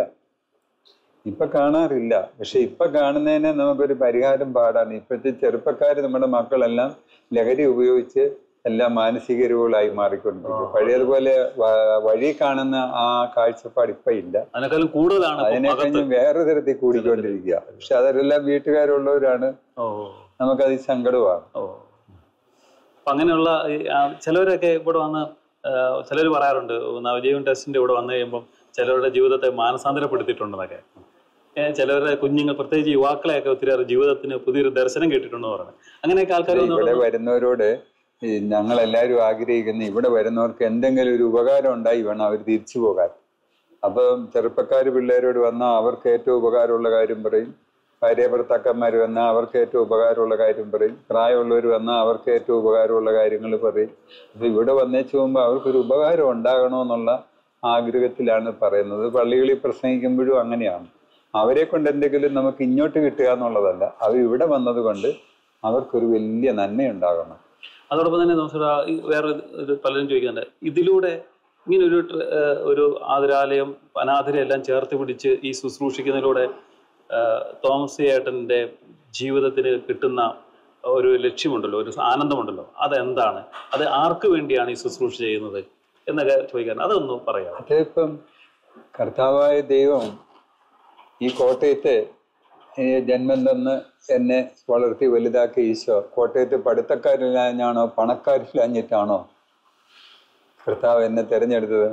ഇപ്പൊ കാണാറില്ല പക്ഷെ ഇപ്പൊ കാണുന്നതിന് നമുക്കൊരു പരിഹാരം പാടാണ് ഇപ്പോഴത്തെ ചെറുപ്പക്കാർ നമ്മുടെ മക്കളെല്ലാം ലഹരി ഉപയോഗിച്ച് എല്ലാം മാനസിക രോഗികളായി മാറിക്കൊണ്ടിരിക്കും പഴയതുപോലെ വ- വഴി കാണുന്ന ആ കാഴ്ചപ്പാട് ഇപ്പൊ ഇല്ല അതിനേക്കാളും കൂടുതലാണ് ഇപ്പൊ അതിനെ അകത്ത്. കഴിഞ്ഞ് വേറെ തരത്തിൽ കൂടിക്കൊണ്ടിരിക്കുക പക്ഷെ അതെല്ലാം വീട്ടുകാരുള്ളവരാണ് ഓ നമുക്കത് സങ്കടമാണ് ഓ അപ്പൊ അങ്ങനെയുള്ള ഈ, ആ, ചിലവരൊക്കെ ഇവിടെ വന്ന് ചിലർ പറയാറുണ്ട് നവജീവൻ ടെസ്റ്റിന്റെ ഇവിടെ വന്നു കഴിയുമ്പോൾ ചിലരുടെ ജീവിതത്തെ മാനസാന്തരപ്പെടുത്തിയിട്ടുണ്ടെന്നൊക്കെ ഏ, ചിലവരുടെ കുഞ്ഞുങ്ങൾ പ്രത്യേകിച്ച് യുവാക്കളെയൊക്കെ ഒത്തിരിയേറെ ജീവിതത്തിന് പുതിയൊരു ദർശനം കിട്ടിയിട്ടുണ്ടെന്ന് പറയുന്നത് അങ്ങനെയൊക്കെ ആൾക്കാർ ഇവിടെ വരുന്നവരോട് ഈ ഞങ്ങൾ എല്ലാവരും ആഗ്രഹിക്കുന്ന ഇവിടെ വരുന്നവർക്ക് എന്തെങ്കിലും ഒരു ഉപകാരം ഉണ്ടായി വേണം അവർ തിരിച്ചു പോകാൻ അപ്പം ചെറുപ്പക്കാർ പിള്ളേരോട് വന്നാൽ അവർക്ക് ഏറ്റവും ഉപകാരമുള്ള കാര്യം പറയും ഭാര്യ ഭർത്താക്കന്മാർ വന്നാൽ അവർക്ക് ഏറ്റവും ഉപകാരമുള്ള കാര്യം പറയും പ്രായമുള്ളവർ വന്നാൽ അവർക്ക് ഏറ്റവും ഉപകാരമുള്ള കാര്യങ്ങൾ പറയും അപ്പൊ ഇവിടെ വന്നേച്ചു പോകുമ്പോൾ അവർക്കൊരു ഉപകാരം ഉണ്ടാകണമെന്നുള്ള ആഗ്രഹത്തിലാണ് പറയുന്നത് പള്ളികളിൽ പ്രസംഗിക്കുമ്പോഴും അങ്ങനെയാണ് അവരെ കൊണ്ട് എന്തെങ്കിലും നമുക്ക് ഇങ്ങോട്ട് കിട്ടുക എന്നുള്ളതല്ല അവർ ഇവിടെ വന്നത് കൊണ്ട് അവർക്കൊരു വലിയ നന്മയുണ്ടാകണം അതോടൊപ്പം തന്നെ നമുക്ക് ഈ വേറെ ഒരു പലരും ചോദിക്കുന്നുണ്ട് ഇതിലൂടെ ഇങ്ങനെ ഒരു ട്ര- ഏഹ് ഒരു ആതുരാലയം അനാഥരെ എല്ലാം ചേർത്ത് പിടിച്ച് ഈ ശുശ്രൂഷിക്കുന്നതിലൂടെ ഏഹ് തോമസ് ഏട്ടൻ്റെ ജീവിതത്തിന് കിട്ടുന്ന ഒരു ലക്ഷ്യമുണ്ടല്ലോ ഒരു ആനന്ദമുണ്ടല്ലോ അതെന്താണ് അത് ആർക്ക് വേണ്ടിയാണ് ഈ ശുശ്രൂഷ ചെയ്യുന്നത് എന്നൊക്കെ ചോദിക്കാൻ അതൊന്ന് പറയാം അതിപ്പം കർത്താവായ ദൈവം ഈ കോട്ടയത്തെ ഈ ജന്മം തന്ന് എന്നെ വളർത്തി വലുതാക്കിയ ഈശോ കോട്ടയത്ത് പഠിത്തക്കാരില്ലാഞ്ഞാണോ പണക്കാരില്ലാഞ്ഞിട്ടാണോ കർത്താവ് എന്നെ തിരഞ്ഞെടുത്തത്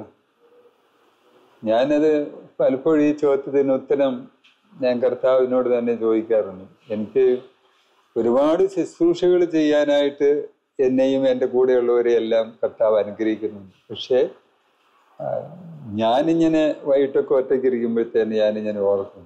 ഞാനത് പലപ്പോഴും ഈ ചോദ്യത്തിന് ഉത്തരം ഞാൻ കർത്താവിനോട് തന്നെ ചോദിക്കാറുണ്ട് എനിക്ക് ഒരുപാട് ശുശ്രൂഷകൾ ചെയ്യാനായിട്ട് എന്നെയും എൻ്റെ കൂടെയുള്ളവരെയും എല്ലാം കർത്താവ് അനുഗ്രഹിക്കുന്നുണ്ട് പക്ഷേ ആ, ഞാനിങ്ങനെ വൈകിട്ടൊക്കെ ഒറ്റയ്ക്ക് ഇരിക്കുമ്പോഴത്തേന് ഞാനിങ്ങനെ ഓർക്കും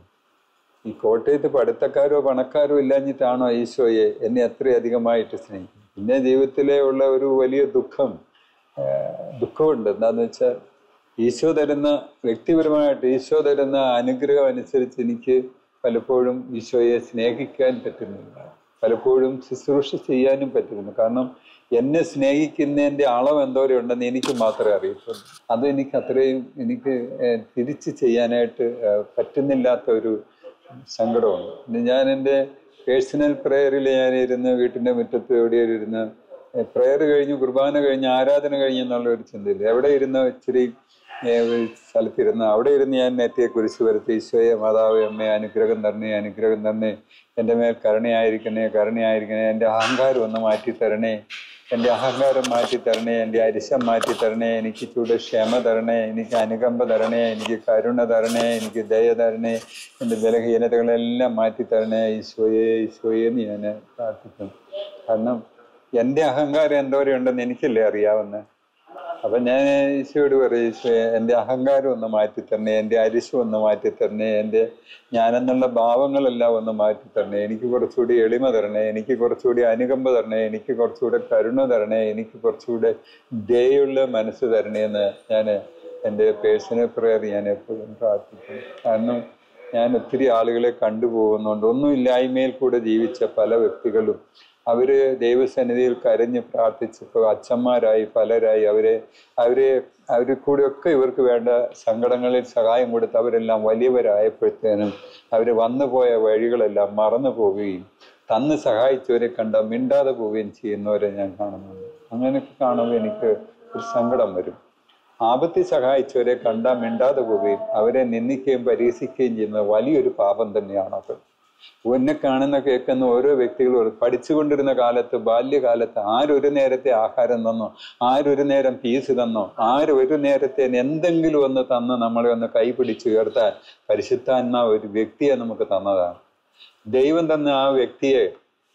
ഈ കോട്ടയത്ത് പഠിത്തക്കാരോ പണക്കാരോ ഇല്ലാഞ്ഞിട്ടാണോ ഈശോയെ എന്നെ അത്രയധികമായിട്ട് സ്നേഹിക്കും പിന്നെ ജീവിതത്തിലെ ഉള്ള ഒരു വലിയ ദുഃഖം ആ, ദുഃഖമുണ്ട് എന്താന്ന് വെച്ചാൽ ഈശോ തരുന്ന വ്യക്തിപരമായിട്ട് ഈശോ തരുന്ന അനുഗ്രഹം അനുസരിച്ച് എനിക്ക് പലപ്പോഴും ഈശോയെ സ്നേഹിക്കാൻ പറ്റുന്നില്ല പലപ്പോഴും ശുശ്രൂഷ ചെയ്യാനും പറ്റുന്നില്ല കാരണം എന്നെ സ്നേഹിക്കുന്നതിൻ്റെ അളവ് എന്തോരം ഉണ്ടെന്ന് എനിക്ക് മാത്രമേ അറിയത്തുള്ളൂ അത് എനിക്ക് അത്രയും എനിക്ക് ഏഹ്, തിരിച്ച് ചെയ്യാനായിട്ട് ഏഹ്, പറ്റുന്നില്ലാത്ത ഒരു സങ്കടമുണ്ട് പിന്നെ ഞാൻ എൻ്റെ പേഴ്സണൽ പ്രേയറിൽ ഞാൻ ഇരുന്ന് വീട്ടിൻ്റെ മുറ്റത്ത് എവിടെയും ഇരുന്ന് പ്രേയർ കഴിഞ്ഞ് കുർബാന കഴിഞ്ഞ് ആരാധന കഴിഞ്ഞ് എന്നുള്ള ഒരു ചിന്തയില്ല എവിടെ ഇരുന്ന് ഇച്ചിരി ഏഹ്, ഒരു സ്ഥലത്തിരുന്ന് അവിടെ ഇരുന്ന് ഞാൻ നെറ്റിയെ കുരിശ് വരുത്തി ഈശോയെ മാതാവ് അമ്മയെ അനുഗ്രഹം തരണേ അനുഗ്രഹം തരണേ എൻ്റെ മേൽ കരുണയായിരിക്കണേ കരുണയായിരിക്കണേ എൻ്റെ അഹങ്കാരം ഒന്ന് മാറ്റി തരണേ എൻ്റെ അഹങ്കാരം മാറ്റി തരണേ എൻ്റെ അരിശം മാറ്റി തരണേ എനിക്ക് ചൂട് ക്ഷമ തരണേ എനിക്ക് അനുകമ്പ തരണേ എനിക്ക് കരുണ തരണേ എനിക്ക് ദയ തരണേ എൻ്റെ ബലഹീനതകളെല്ലാം മാറ്റി തരണേ ഈശോയെ ഈശോയെ എന്ന് ഞാൻ പ്രാർത്ഥിക്കും കാരണം എൻ്റെ അഹങ്കാരം എന്തോരം ഉണ്ടെന്ന് എനിക്കല്ലേ അറിയാവുന്നത് അപ്പൊ ഞാൻ ഈശോയോട് പറയും ഈശോയെ എൻ്റെ അഹങ്കാരം ഒന്ന് മാറ്റി തരണേ എൻ്റെ അരിശം ഒന്ന് മാറ്റി തരണേ എൻ്റെ ഞാനെന്നുള്ള ഭാവങ്ങളെല്ലാം ഒന്ന് മാറ്റി തരണേ എനിക്ക് കുറച്ചുകൂടി എളിമ തരണേ എനിക്ക് കുറച്ചുകൂടി അനുകമ്പ തരണേ എനിക്ക് കുറച്ചുകൂടെ കരുണ തരണേ എനിക്ക് കുറച്ചുകൂടെ ദയുള്ള മനസ്സ് തരണേ എന്ന് ഞാൻ എൻ്റെ പേഴ്സണൽ പ്രയർ ഞാൻ എപ്പോഴും പ്രാർത്ഥിക്കും കാരണം ഞാൻ ഒത്തിരി ആളുകളെ കണ്ടുപോകുന്നുണ്ട് ഒന്നുമില്ലായ്മയിൽ കൂടെ ജീവിച്ച പല വ്യക്തികളും അവര് ദൈവസന്നിധിയിൽ കരഞ്ഞ് പ്രാർത്ഥിച്ചപ്പോൾ അച്ഛന്മാരായി പലരായി അവരെ അവരെ അവരിൽ കൂടെയൊക്കെ ഇവർക്ക് വേണ്ട സങ്കടങ്ങളിൽ സഹായം കൊടുത്ത് അവരെല്ലാം വലിയവരായപ്പോഴത്തേനും അവർ വന്നുപോയ വഴികളെല്ലാം മറന്നു പോവുകയും തന്ന് സഹായിച്ചവരെ കണ്ട മിണ്ടാതെ പോവുകയും ചെയ്യുന്നവരെ ഞാൻ കാണുന്നുണ്ട് അങ്ങനെയൊക്കെ കാണുമ്പോൾ എനിക്ക് ഒരു സങ്കടം വരും ആപത്തിൽ സഹായിച്ചവരെ കണ്ടാൽ മിണ്ടാതെ പോവുകയും അവരെ നിന്ദിക്കുകയും പരീക്ഷിക്കുകയും ചെയ്യുന്നത് വലിയൊരു പാപം തന്നെയാണത് എന്നെ കാണുന്ന കേൾക്കുന്ന ഓരോ വ്യക്തികളും പഠിച്ചുകൊണ്ടിരുന്ന കാലത്ത് ബാല്യകാലത്ത് ആരൊരു നേരത്തെ ആഹാരം തന്നോ ആരൊരു നേരം ഫീസ് തന്നോ ആരൊരു നേരത്തെ എന്തെങ്കിലും ഒന്ന് തന്ന് നമ്മളെ ഒന്ന് കൈപിടിച്ച് ഉയർത്താൻ പരിശുദ്ധാത്മാ ഒരു വ്യക്തിയെ നമുക്ക് തന്നതാണ് ദൈവം തന്ന ആ വ്യക്തിയെ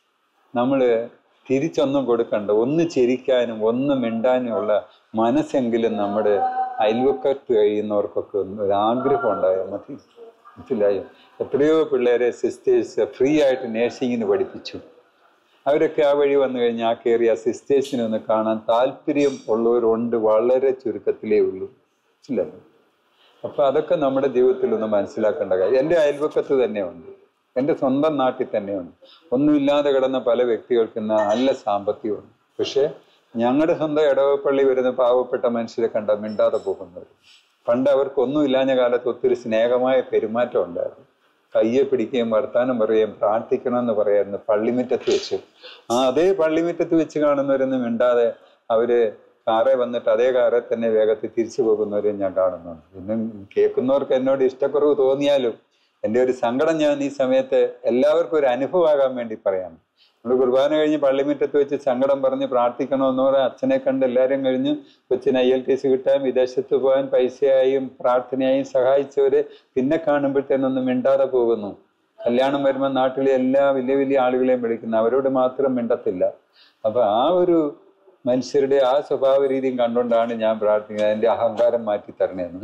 നമ്മൾ തിരിച്ചൊന്നും കൊടുക്കണ്ട ഒന്ന് ചിരിക്കാനും ഒന്ന് മിണ്ടാനും ഉള്ള മനസ്സെങ്കിലും നമ്മുടെ അയൽവക്കത്ത് കഴിയുന്നവർക്കൊക്കെ ഒന്ന് ഒരു ആഗ്രഹം ഉണ്ടായാൽ മതി മനസ്സിലായോ എത്രയോ പിള്ളേരെ സിസ്റ്റേഴ്സ് ഫ്രീ ആയിട്ട് നേഴ്സിങ്ങിന് പഠിപ്പിച്ചു അവരൊക്കെ ആ വഴി വന്നു കഴിഞ്ഞാൽ ആ കയറിയ സിസ്റ്റേഴ്സിനെ ഒന്ന് കാണാൻ താല്പര്യം ഉള്ളവരുണ്ട് വളരെ ചുരുക്കത്തിലേ ഉള്ളൂ മനസ്സിലായോ അപ്പൊ അതൊക്കെ നമ്മുടെ ജീവിതത്തിൽ ഒന്ന് മനസ്സിലാക്കേണ്ട കാര്യം എൻ്റെ അയൽവക്കത്ത് തന്നെയുണ്ട് എൻ്റെ സ്വന്തം നാട്ടിൽ തന്നെയുണ്ട് ഒന്നുമില്ലാതെ കിടന്ന പല വ്യക്തികൾക്ക് ഇന്ന് നല്ല സാമ്പത്തികമുണ്ട് പക്ഷെ ഞങ്ങളുടെ സ്വന്തം ഇടവപ്പള്ളി വരുന്ന പാവപ്പെട്ട മനുഷ്യരെ കണ്ട മിണ്ടാതെ പോകുന്നവർ പണ്ട് അവർക്ക് ഒന്നുമില്ലാഞ്ഞ കാലത്ത് ഒത്തിരി സ്നേഹമായ പെരുമാറ്റം ഉണ്ടായിരുന്നു കയ്യെ പിടിക്കുകയും വർത്താനം പറയുകയും പ്രാർത്ഥിക്കണമെന്ന് പറയായിരുന്നു പള്ളിമുറ്റത്ത് വെച്ച് ആ അതേ പള്ളിമുറ്റത്ത് വെച്ച് കാണുന്നവരൊന്നും മിണ്ടാതെ അവര് കാറെ വന്നിട്ട് അതേ കാറെ തന്നെ വേഗത്തിൽ തിരിച്ചു പോകുന്നവരെ ഞാൻ കാണുന്നുണ്ട് പിന്നെ കേൾക്കുന്നവർക്ക് എന്നോട് ഇഷ്ടക്കുറവ് തോന്നിയാലും എൻ്റെ ഒരു സങ്കടം ഞാൻ ഈ സമയത്ത് എല്ലാവർക്കും ഒരു അനുഭവമാകാൻ വേണ്ടി പറയാം നമ്മൾ കുർബാന കഴിഞ്ഞ് പള്ളിമുറ്റത്ത് വെച്ച് സങ്കടം പറഞ്ഞ് പ്രാർത്ഥിക്കണമെന്ന് പറയാൻ അച്ഛനെ കണ്ട് എല്ലാവരും കഴിഞ്ഞ് കൊച്ചിന് ഐ എൽ ടി സി കിട്ടാൻ വിദേശത്ത് പോകാൻ പൈസയായും പ്രാർത്ഥനയായും സഹായിച്ചവര് പിന്നെ കാണുമ്പോഴത്തേനൊന്നും മിണ്ടാതെ പോകുന്നു കല്യാണം വരുമ്പോൾ നാട്ടിലെ എല്ലാ വലിയ വലിയ ആളുകളെയും വിളിക്കുന്നു അവരോട് മാത്രം മിണ്ടത്തില്ല അപ്പൊ ആ ഒരു മനുഷ്യരുടെ ആ സ്വഭാവ രീതിയും കണ്ടുകൊണ്ടാണ് ഞാൻ പ്രാർത്ഥിക്കുന്നത് എൻ്റെ അഹങ്കാരം മാറ്റി തരണേന്ന്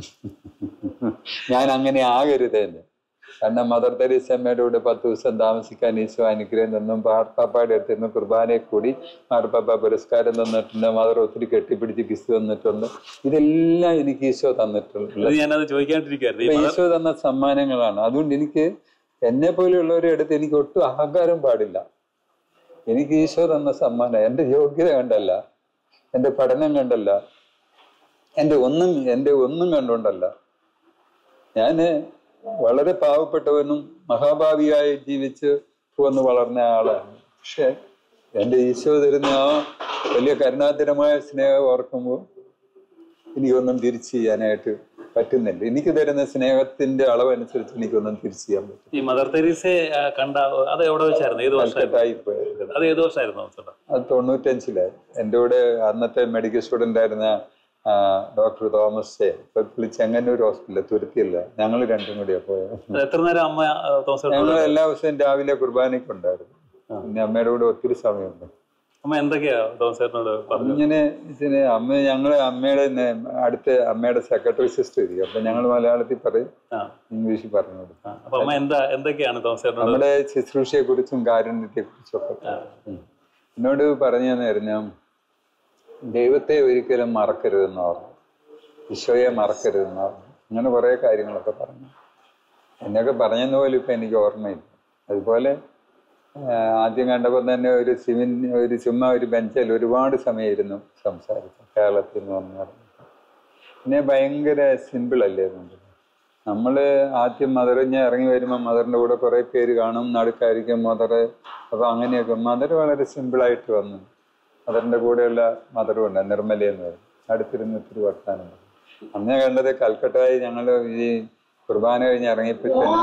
ഞാൻ അങ്ങനെ ആകരുതേന്ന് കാരണം മദർ തെരേസമ്മയുടെ കൂടെ പത്ത് ദിവസം താമസിക്കാൻ ഈശോ അനുഗ്രഹം തന്നും മാർപ്പാപ്പയുടെ അടുത്ത് നിന്ന് കുർബാനയെ കൂടി മാർപ്പാപ്പ പുരസ്കാരം തന്നിട്ടുണ്ട് മദർ ഒത്തിരി കെട്ടിപ്പിടിച്ച് കിസ് തന്നിട്ടുണ്ട് ഇതെല്ലാം എനിക്ക് ഈശോ തന്നിട്ടുണ്ട് ഇത് ഞാനത് ചോദിക്കാണ്ടിരിക്കുവായിരുന്നു ഈ ഇപ്പൊ മദർ ഈശോ തന്ന സമ്മാനങ്ങളാണ് അതുകൊണ്ട് എനിക്ക് എന്നെ പോലെയുള്ളവരെ അടുത്ത് എനിക്ക് ഒട്ടും അഹങ്കാരം പാടില്ല എനിക്ക് ഈശോ തന്ന സമ്മാനം എൻ്റെ യോഗ്യത കണ്ടല്ല എൻ്റെ പഠനം കണ്ടല്ല എൻ്റെ ഒന്നും എൻ്റെ ഒന്നും കണ്ടുകൊണ്ടല്ല ഞാന് വളരെ പാവപ്പെട്ടവനും മഹാഭാവിയായി ജീവിച്ച് വന്ന് വളർന്ന ആളാണ് പക്ഷെ എൻ്റെ ഈശോ തരുന്ന ആ വലിയ കരുണാതരമായ സ്നേഹം ഓർക്കുമ്പോൾ എനിക്കൊന്നും തിരിച്ചു ചെയ്യാനായിട്ട് പറ്റുന്നില്ല എനിക്ക് തരുന്ന സ്നേഹത്തിന്റെ അളവനുസരിച്ച് എനിക്കൊന്നും തിരിച്ചു ചെയ്യാൻ പറ്റും ഈ മദർ തെരേസയെ ആ, കണ്ട അത് എവിടെ വെച്ചായിരുന്നു ഏത് വർഷമായിരുന്നു കൽക്കട്ടായി പോയത് അത് ഏത് വർഷമായിരുന്നു ചേട്ടാ അത് തൊണ്ണൂറ്റഞ്ചിലായി എൻ്റെ കൂടെ അന്നത്തെ മെഡിക്കൽ സ്റ്റുഡൻ്റ് ആയിരുന്ന ഡോക്ടർ തോമസ് ജെ ഇപ്പൊ പുള്ളി ചെങ്ങന്നൂർ ഹോസ്പിറ്റലിൽ തുരുത്തിയില്ല ഞങ്ങൾ രണ്ടും കൂടിയാ പോയത് അത് എത്ര നേരം അമ്മ ആ, തോമസ് ചേട്ടൻ ഞങ്ങൾ എല്ലാ ദിവസവും രാവിലെ കുർബാനയ്ക്ക് ഉണ്ടായിരുന്നു പിന്നെ അമ്മയുടെ കൂടെ ഒത്തിരി സമയമുണ്ട് അമ്മ എന്തൊക്കെയാ തോമസേട്ടനോട് പറഞ്ഞു ഇങ്ങനെ ഇതിന് അമ്മ ഞങ്ങള് അമ്മയുടെ നെ- അടുത്ത അമ്മയുടെ സെക്രട്ടറി സിസ്റ്റർ ഇരിക്കും അപ്പൊ ഞങ്ങൾ മലയാളത്തിൽ പറയും ആ ഇംഗ്ലീഷിൽ പറഞ്ഞു കൊടുക്കും ആ. അപ്പൊ അമ്മ എന്താ എന്തൊക്കെയാണ് തോമസേട്ടനോട് നമ്മുടെ ശുശ്രൂഷയെ കുറിച്ചും കാരുണ്യത്തെ കുറിച്ചും ഒക്കെ ആ. എന്നോട് പറഞ്ഞു തന്നിരുന്നു ദൈവത്തെ ഒരിക്കലും മറക്കരുതെന്ന് പറഞ്ഞു ഈശോയെ മറക്കരുതെന്ന് പറഞ്ഞു അങ്ങനെ കുറേ കാര്യങ്ങളൊക്കെ പറഞ്ഞു എന്നൊക്കെ പറഞ്ഞെന്ന് പോലും ഇപ്പം എനിക്ക് ഓർമ്മയില്ല അതുപോലെ ആ, ആദ്യം കണ്ടപ്പോൾ തന്നെ ഒരു സിമിൻ ഒരു ചുമ്മാ ഒരു ബെഞ്ചിൽ ഒരുപാട് സമയം ഇരുന്നു സംസാരിച്ചു കേരളത്തിൽ നിന്ന് വന്ന് പറഞ്ഞു പിന്നെ ഭയങ്കര സിമ്പിൾ അല്ലേ നമ്മൾ ആദ്യം മദറിഞ്ഞ് ഇറങ്ങി വരുമ്പോൾ മദറിൻ്റെ കൂടെ കുറേ പേര് കാണും നടുക്കായിരിക്കും മദർ അപ്പോൾ അങ്ങനെയൊക്കെ മദർ വളരെ സിമ്പിളായിട്ട് വന്നു മദറിൻ്റെ കൂടെയുള്ള മദറും ഉണ്ട് നിർമ്മല എന്ന് പറയും അടുത്തിരുന്ന് ഇത്തിരി വർത്താനം പറയും. അന്ന് കണ്ടത് കൽക്കട്ടയിൽ ഞങ്ങൾ ഈ കുർബാന കഴിഞ്ഞ് ഇറങ്ങിയപ്പോഴത്തേന്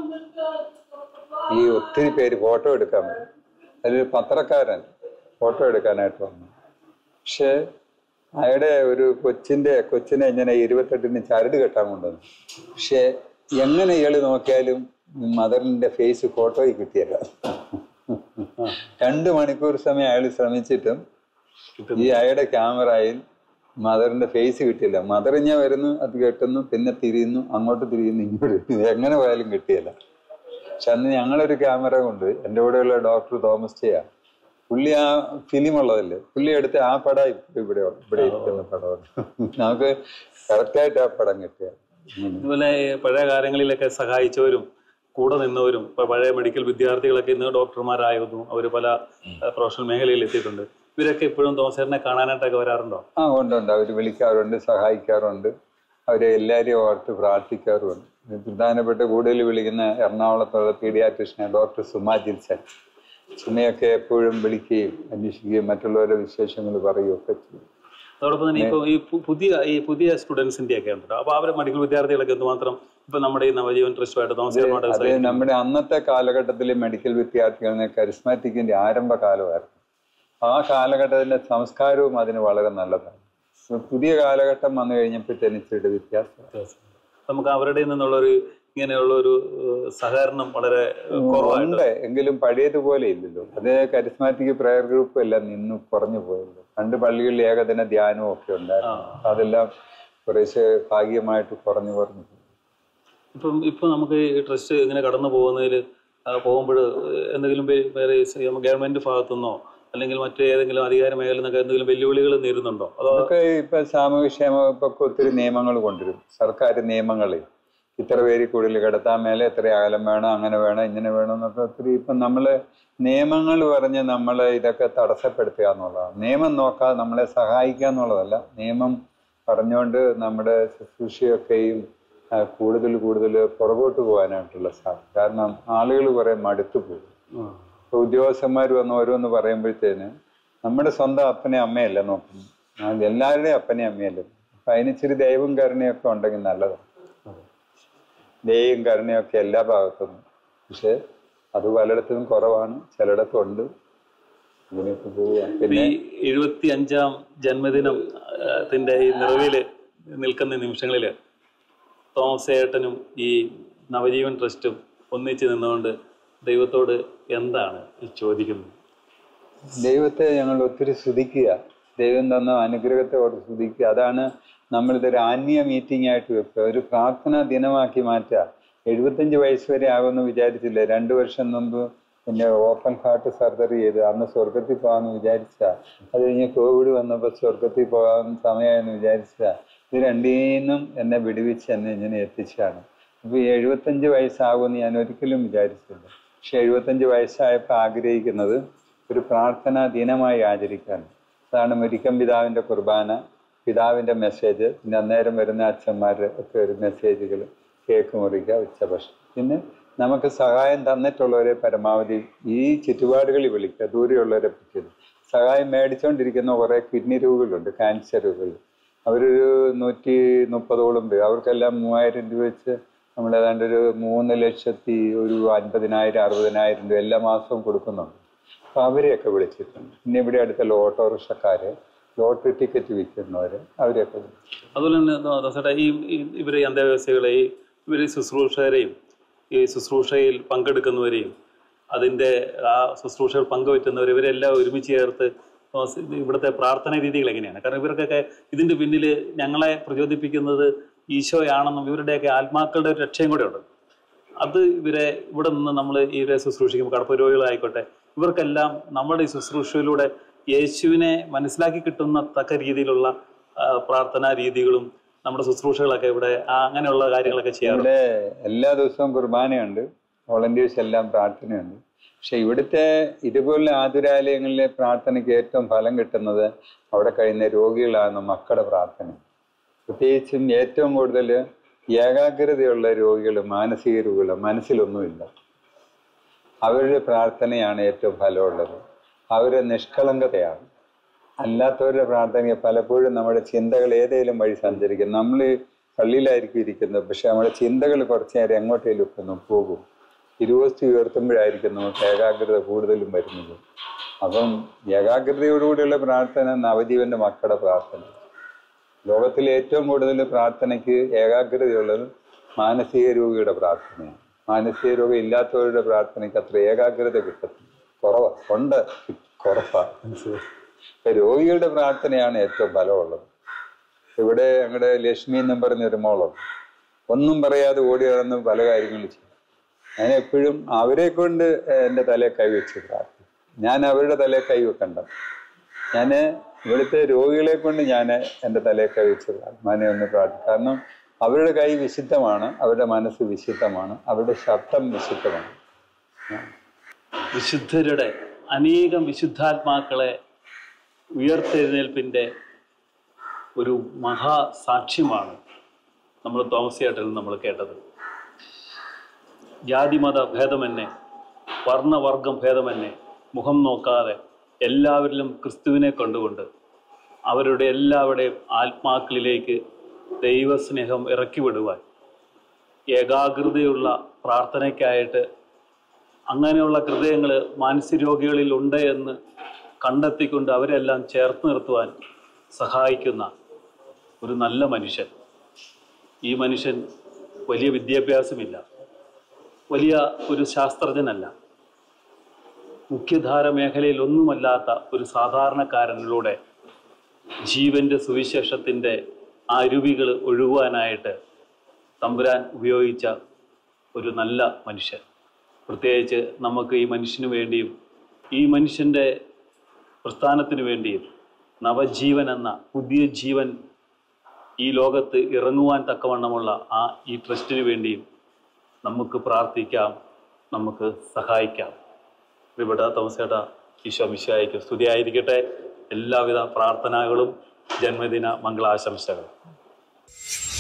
ഈ ഒത്തിരി പേര് ഫോട്ടോ എടുക്കാൻ വരും അതിലൊരു പത്രക്കാരൻ ഫോട്ടോ എടുക്കാനായിട്ട് വന്നു പക്ഷേ അയാളുടെ ഒരു കൊച്ചിന്റെ കൊച്ചിനെ ഇങ്ങനെ ഇരുപത്തെട്ടിന് ചരട് കെട്ടാൻ കൊണ്ടുവന്നു പക്ഷെ എങ്ങനെ ഇയാള് നോക്കിയാലും മദറിന്റെ ഫേസ് ഫോട്ടോയിൽ കിട്ടിയല്ല രണ്ട് മണിക്കൂർ സമയം അയാൾ ശ്രമിച്ചിട്ടും ഈ അയാളുടെ ക്യാമറയിൽ മദറിന്റെ ഫേസ് കിട്ടിയില്ല മദർ ഇങ്ങനെ വരുന്നു അത് കെട്ടുന്നു പിന്നെ തിരിയുന്നു അങ്ങോട്ട് തിരിയുന്നു ഇങ്ങോട്ട് എങ്ങനെ പോയാലും കിട്ടിയല്ല പക്ഷെ അന്ന് ഞങ്ങളൊരു ക്യാമറ കൊണ്ട് എൻ്റെ കൂടെയുള്ള ഡോക്ടർ തോമസ് ചെയ്യാ പുള്ളി ആ ഫിലിം ഉള്ളതല്ലേ പുള്ളി എടുത്ത ആ പടം ഇപ്പൊ ഇവിടെ ഇവിടെ ഇരിക്കുന്ന പടമാണ് നമുക്ക് കറക്റ്റായിട്ട് ആ പടം കിട്ടിയ ഇതുപോലെ ഈ പഴയ കാലങ്ങളിലൊക്കെ സഹായിച്ചവരും കൂടെ നിന്നവരും ഇപ്പൊ പഴയ മെഡിക്കൽ വിദ്യാർത്ഥികളൊക്കെ ഇന്ന് ഡോക്ടർമാരായിരുന്നു അവർ പല പ്രൊഫഷണൽ മേഖലയിൽ എത്തിയിട്ടുണ്ട് ഇവരൊക്കെ ഇപ്പോഴും തോമസേട്ടനെ കാണാനായിട്ടൊക്കെ വരാറുണ്ടോ ആ ഉണ്ട് ഉണ്ട് അവർ വിളിക്കാറുണ്ട് സഹായിക്കാറുണ്ട് അവരെ എല്ലാവരെയും ഓർത്ത് പ്രാർത്ഥിക്കാറുമുണ്ട് ഇത് പ്രധാനപ്പെട്ട കൂടുതൽ വിളിക്കുന്ന എറണാകുളത്തുള്ള പീഡിയാട്രിഷ്യനെ ഡോക്ടർ സുമാ ജിൽസൺ സുമയൊക്കെ എപ്പോഴും വിളിക്കുകയും അന്വേഷിക്കുകയും മറ്റുള്ളവരുടെ വിശേഷങ്ങൾ പറയുകയൊക്കെ ചെയ്യും അതോടൊപ്പം തന്നെ ഇപ്പൊ ഈ പു- പുതിയ ഈ പുതിയ സ്റ്റുഡൻസിന്റെ ഒക്കെ ഉണ്ടല്ലോ അപ്പൊ അവരെ മെഡിക്കൽ വിദ്യാർത്ഥികളൊക്കെ എന്തുമാത്രം ഇപ്പൊ നമ്മുടെ ഈ നവജീവൻ ട്രസ്റ്റുമായിട്ട് തോമസേട്ടനുമായിട്ട് അത് നമ്മുടെ അന്നത്തെ കാലഘട്ടത്തിൽ മെഡിക്കൽ വിദ്യാർത്ഥികളിന് കരിസ്മാറ്റിക്കിന്റെ ആരംഭകാലമായിരുന്നു ആ കാലഘട്ടത്തിന്റെ സംസ്കാരവും അതിന് വളരെ നല്ലതാണ് പുതിയ കാലഘട്ടം വന്നു കഴിഞ്ഞപ്പോഴത്തേന് ഇച്ചിരി വ്യത്യാസം നമുക്ക് അവരുടെ നിന്നുള്ള ഒരു ഇങ്ങനെയുള്ള ഒരു ഏഹ്, സഹകരണം വളരെ ഏഹ്, കുറവായിട്ട് ഉണ്ട് എങ്കിലും പഴയതുപോലെ ഇല്ലല്ലോ അത് കരിസ്മാറ്റിക് പ്രയർ ഗ്രൂപ്പും എല്ലാം നിന്ന് കുറഞ്ഞു പോയല്ലോ പണ്ട് പള്ളികളിൽ ഏകദിന ധ്യാനവും ഒക്കെ ഉണ്ടായിരുന്നു അതെല്ലാം കുറേശ്ശെ ഭാഗികമായിട്ട് കുറഞ്ഞു കുറഞ്ഞു പോയി. ഇപ്പം ഇപ്പൊ നമുക്ക് ഈ ട്രസ്റ്റ് ഇങ്ങനെ കടന്നു പോകുന്നതിൽ പോകുമ്പോൾ എന്തെങ്കിലും വേ- വേറെ ഗവൺമെന്റ് ഭാഗത്തുനിന്നോ അല്ലെങ്കിൽ മറ്റു ഏതെങ്കിലും അധികാര മേഖലയിൽ നിന്നൊക്കെ എന്തെങ്കിലും വെല്ലുവിളികൾ നേരിടുന്നുണ്ടോ അതോ അതൊക്കെ ഇപ്പൊ സാമൂഹ്യക്ഷേമ വകുപ്പൊക്കെ ഒത്തിരി നിയമങ്ങൾ കൊണ്ടുവരും സർക്കാർ നിയമങ്ങളിൽ ഇത്ര പേര് കൂടുതൽ കിടത്താൻ മേലെ എത്ര അകലം വേണം അങ്ങനെ വേണം ഇങ്ങനെ വേണം എന്നൊക്കെ ഒത്തിരി ഇപ്പം നമ്മൾ നിയമങ്ങൾ പറഞ്ഞ് നമ്മൾ ഇതൊക്കെ തടസ്സപ്പെടുത്തുക എന്നുള്ളതാണ് നിയമം നോക്കാതെ നമ്മളെ സഹായിക്കുക എന്നുള്ളതല്ല നിയമം പറഞ്ഞുകൊണ്ട് നമ്മുടെ ശുശ്രൂഷയൊക്കെയും ആ, കൂടുതൽ കൂടുതൽ പുറകോട്ട് പോകാനായിട്ടുള്ള സാധ്യത കാരണം ആളുകൾ കുറെ മടുത്തു പോകും ഇപ്പൊ ഉദ്യോഗസ്ഥന്മാർ വന്ന് ഓരോന്ന് പറയുമ്പോഴത്തേന് നമ്മുടെ സ്വന്തം അപ്പനെ അമ്മയല്ല നോക്കുന്നത് ആ, എല്ലാവരുടെയും അപ്പനെ അമ്മയല്ല അപ്പൊ അതിനിച്ചിരി ദൈവം കരുണയൊക്കെ ഉണ്ടെങ്കിൽ നല്ലതാണ് ദൈവം കരുണയൊക്കെ എല്ലാ ഭാഗത്തുനിന്നും പക്ഷെ അത് പലയിടത്തും കുറവാണ് ചിലയിടത്തുണ്ട് ഇങ്ങനെയൊക്കെ പോവുക ഇപ്പൊ പിന്നെ ഈ എഴുപത്തി അഞ്ചാം ജന്മദിനം ആ, ത്തിന്റെ ഈ നിറവില് നിൽക്കുന്ന നിമിഷങ്ങളില് തോമസ് ഏട്ടനും ഈ നവജീവൻ ട്രസ്റ്റും ഒന്നിച്ച് നിന്നുകൊണ്ട് ദൈവത്തോട് എന്താണ് ഈ ചോദിക്കുന്നത് ദൈവത്തെ ഞങ്ങൾ ഒത്തിരി സ്തുതിക്കുക ദൈവം തന്ന അനുഗ്രഹത്തെ ഓർത്ത് സ്തുതിക്കുക അതാണ് നമ്മളിതൊരു ആത്മീയ മീറ്റിംഗ് ആയിട്ട് വെക്കുക ഒരു പ്രാർത്ഥനാ ദിനമാക്കി മാറ്റുക എഴുപത്തഞ്ച് വയസ്സ് വരെ ആകുമെന്ന് വിചാരിച്ചില്ല രണ്ടു വർഷം മുമ്പ് പിന്നെ ഓപ്പൺ ഹാർട്ട് സർജറി ചെയ്ത് അന്ന് സ്വർഗത്തിൽ പോകാമെന്ന് വിചാരിച്ച അത് കഴിഞ്ഞ് കോവിഡ് വന്നപ്പോൾ സ്വർഗത്തിൽ പോകാൻ സമയമായെന്ന് വിചാരിച്ച ഇത് രണ്ടീന്നും എന്നെ വിടുവിച്ച് എന്നെ ഇങ്ങനെ എത്തിച്ചാണ് ഇപ്പൊ ഈ എഴുപത്തഞ്ച് വയസ്സാകുമെന്ന് ഞാൻ ഒരിക്കലും വിചാരിച്ചില്ല പക്ഷെ എഴുപത്തഞ്ച് വയസ്സായപ്പോൾ ആഗ്രഹിക്കുന്നത് ഒരു പ്രാർത്ഥനാ ദിനമായി ആചരിക്കാൻ അതാണ് മുരിക്കം പിതാവിൻ്റെ കുർബാന പിതാവിൻ്റെ മെസ്സേജ് പിന്നെ അന്നേരം വരുന്ന അച്ഛന്മാരുടെ ഒക്കെ ഒരു മെസ്സേജുകൾ കേക്ക് മുറിക്കുക ഉച്ചഭക്ഷണം പിന്നെ നമുക്ക് സഹായം തന്നിട്ടുള്ളവരെ പരമാവധി ഈ ചുറ്റുപാടുകളിൽ വിളിക്കുക ദൂരെയുള്ളവരെ പറ്റിയത് സഹായം മേടിച്ചുകൊണ്ടിരിക്കുന്ന കുറേ കിഡ്നി രോഗികളുണ്ട് ക്യാൻസർ രോഗികൾ അവരൊരു നൂറ്റി മുപ്പതോളം പേര് അവർക്കെല്ലാം മൂവായിരം രൂപ വെച്ച് നമ്മൾ ഏതാണ്ട് ഒരു മൂന്ന് ലക്ഷത്തി ഒരു അൻപതിനായിരം അറുപതിനായിരം രൂപ എല്ലാ മാസവും കൊടുക്കുന്നുണ്ട് അപ്പൊ അവരെയൊക്കെ വിളിച്ചിട്ടുണ്ട് പിന്നെ ഇവിടെ അടുത്തുള്ള ഓട്ടോറിക്ഷക്കാര് ലോട്ടറി ടിക്കറ്റ് വിൽക്കുന്നവര് അവരെയൊക്കെ വിളിച്ചു അതുപോലെ തന്നെ ദാ- ദാസേട്ടാ ഈ ഈ- ഇവരെ ഈ അന്ത്യവ്യവസ്ഥകളെ ഈ ഇവര് ശുശ്രൂഷകരെയും ഈ ശുശ്രൂഷയിൽ പങ്കെടുക്കുന്നവരെയും അതിന്റെ ആ ശുശ്രൂഷകൾ പങ്കുവറ്റുന്നവർ ഇവരെല്ലാം ഒരുമിച്ച് ചേർത്ത് തോമസ്, ഇത് ഇവിടുത്തെ പ്രാർത്ഥന രീതികൾ എങ്ങനെയാണ് കാരണം ഇവർക്കൊക്കെ ഇതിന്റെ പിന്നിൽ ഞങ്ങളെ പ്രചോദിപ്പിക്കുന്നത് ഈശോയാണെന്നും ഇവരുടെയൊക്കെ ആത്മാക്കളുടെ ഒരു രക്ഷയും കൂടെ ഉണ്ട് അത് ഇവരെ ഇവിടെ നിന്ന് നമ്മൾ ഇവരെ ശുശ്രൂഷിക്കുമ്പോൾ കടപ്പ് രോഗികളായിക്കോട്ടെ ഇവർക്കെല്ലാം നമ്മുടെ ഈ ശുശ്രൂഷയിലൂടെ യേശുവിനെ മനസ്സിലാക്കി കിട്ടുന്ന തക്ക രീതിയിലുള്ള ആ, പ്രാർത്ഥനാ രീതികളും നമ്മുടെ ശുശ്രൂഷകളൊക്കെ ഇവിടെ ആ, അങ്ങനെയുള്ള കാര്യങ്ങളൊക്കെ ചെയ്യാറുണ്ട് ഇവിടെ എല്ലാ ദിവസവും കുർബാനയുണ്ട് വോളണ്ടിയേഴ്സ് എല്ലാം പ്രാർത്ഥനയുണ്ട് പക്ഷെ ഇവിടുത്തെ ഇതുപോലുള്ള ആതുരാലയങ്ങളിലെ പ്രാർത്ഥനയ്ക്ക് ഏറ്റവും ഫലം കിട്ടുന്നത് അവിടെ കഴിയുന്ന രോഗികളാണ് മക്കളുടെ പ്രാർത്ഥന പ്രത്യേകിച്ചും ഏറ്റവും കൂടുതൽ ഏകാഗ്രതയുള്ള രോഗികൾ മാനസിക രോഗികൾ മനസ്സിലൊന്നുമില്ല അവരുടെ പ്രാർത്ഥനയാണ് ഏറ്റവും ഫലമുള്ളത് അവരുടെ നിഷ്കളങ്കതയാണ് അല്ലാത്തവരുടെ പ്രാർത്ഥനയെ പലപ്പോഴും നമ്മുടെ ചിന്തകൾ ഏതെങ്കിലും വഴി സഞ്ചരിക്കും നമ്മൾ പള്ളിയിലായിരിക്കും ഇരിക്കുന്നത് പക്ഷെ നമ്മുടെ ചിന്തകൾ കുറച്ചു നേരം എങ്ങോട്ടേലും ഒക്കെ ഒന്ന് പോകും ഇരുവസ്തു ഉയർത്തുമ്പോഴായിരിക്കും നമുക്ക് ഏകാഗ്രത കൂടുതലും വരുന്നത് അപ്പം ഏകാഗ്രതയോടുകൂടിയുള്ള പ്രാർത്ഥന നവജീവന്റെ മക്കളുടെ പ്രാർത്ഥന ലോകത്തിലെ ഏറ്റവും കൂടുതൽ പ്രാർത്ഥനയ്ക്ക് ഏകാഗ്രതയുള്ളത് മാനസിക രോഗിയുടെ പ്രാർത്ഥനയാണ് മാനസിക രോഗം ഇല്ലാത്തവരുടെ പ്രാർത്ഥനയ്ക്ക് അത്ര ഏകാഗ്രത കിട്ടത്തില്ല കുറവാ ഉണ്ട് കുറവാ ഇപ്പൊ രോഗികളുടെ പ്രാർത്ഥനയാണ് ഏറ്റവും ഫലമുള്ളത് ഇവിടെ ഞങ്ങളുടെ ലക്ഷ്മി എന്നും പറഞ്ഞൊരു മോളുണ്ട് ഒന്നും പറയാതെ ഓടി നടന്ന് പല കാര്യങ്ങളും ചെയ്യും ഞാൻ എപ്പോഴും അവരെ കൊണ്ട് എൻ്റെ തലയെ കൈവച്ച് പ്രാർത്ഥിക്കും ഞാൻ അവരുടെ തലയെ കൈ വെക്കണ്ട ഞാൻ ഇവിടുത്തെ രോഗികളെ കൊണ്ട് ഞാൻ എൻ്റെ തലയെ കൈവച്ച് മാനെ ഒന്ന് പ്രാർത്ഥിക്കും കാരണം അവരുടെ കൈ വിശുദ്ധമാണ് അവരുടെ മനസ്സ് വിശുദ്ധമാണ് അവരുടെ ശബ്ദം വിശുദ്ധമാണ് വിശുദ്ധരുടെ അനേകം വിശുദ്ധാത്മാക്കളെ ഉയർത്തെഴുന്നേൽപ്പിന്റെ ഒരു മഹാസാക്ഷ്യമാണ് നമ്മൾ തോമസിയായിട്ടിൽ നമ്മൾ കേട്ടത് ജാതിമത ഭേദമന്നെ വർണ്ണവർഗം ഭേദമന്നെ മുഖം നോക്കാതെ എല്ലാവരിലും ക്രിസ്തുവിനെ കണ്ടുകൊണ്ട് അവരുടെ എല്ലാവരുടെയും ആത്മാക്കളിലേക്ക് ദൈവസ്നേഹം ഇറക്കി വിടുവാൻ ഏകാഗ്രതയുള്ള പ്രാർത്ഥനയ്ക്കായിട്ട് അങ്ങനെയുള്ള ഹൃദയങ്ങൾ മാനസികരോഗികളിൽ ഉണ്ട് എന്ന് കണ്ടെത്തിക്കൊണ്ട് അവരെല്ലാം ചേർത്ത് നിർത്തുവാൻ സഹായിക്കുന്ന ഒരു നല്ല മനുഷ്യൻ ഈ മനുഷ്യൻ വലിയ വിദ്യാഭ്യാസമില്ല വലിയ ഒരു ശാസ്ത്രജ്ഞനല്ല മുഖ്യധാര മേഖലയിൽ ഒന്നുമല്ലാത്ത ഒരു സാധാരണക്കാരനിലൂടെ ജീവന്റെ സുവിശേഷത്തിൻ്റെ ആ അരുവികൾ ഒഴുകുവാനായിട്ട് തമ്പുരാൻ ഉപയോഗിച്ച ഒരു നല്ല മനുഷ്യൻ പ്രത്യേകിച്ച് നമുക്ക് ഈ മനുഷ്യന് വേണ്ടിയും ഈ മനുഷ്യൻ്റെ പ്രസ്ഥാനത്തിന് വേണ്ടിയും നവജീവൻ എന്ന പുതിയ ജീവൻ ഈ ലോകത്ത് ഇറങ്ങുവാൻ തക്കവണ്ണമുള്ള ആ ഈ ട്രസ്റ്റിന് വേണ്ടിയും നമുക്ക് പ്രാർത്ഥിക്കാം നമുക്ക് സഹായിക്കാം ഇവിടെ തോമസേട്ട ഈശോ മിശായിക്ക് സ്തുതിയായിരിക്കട്ടെ എല്ലാവിധ പ്രാർത്ഥനകളും ജന്മദിന മംഗളാശംസകളും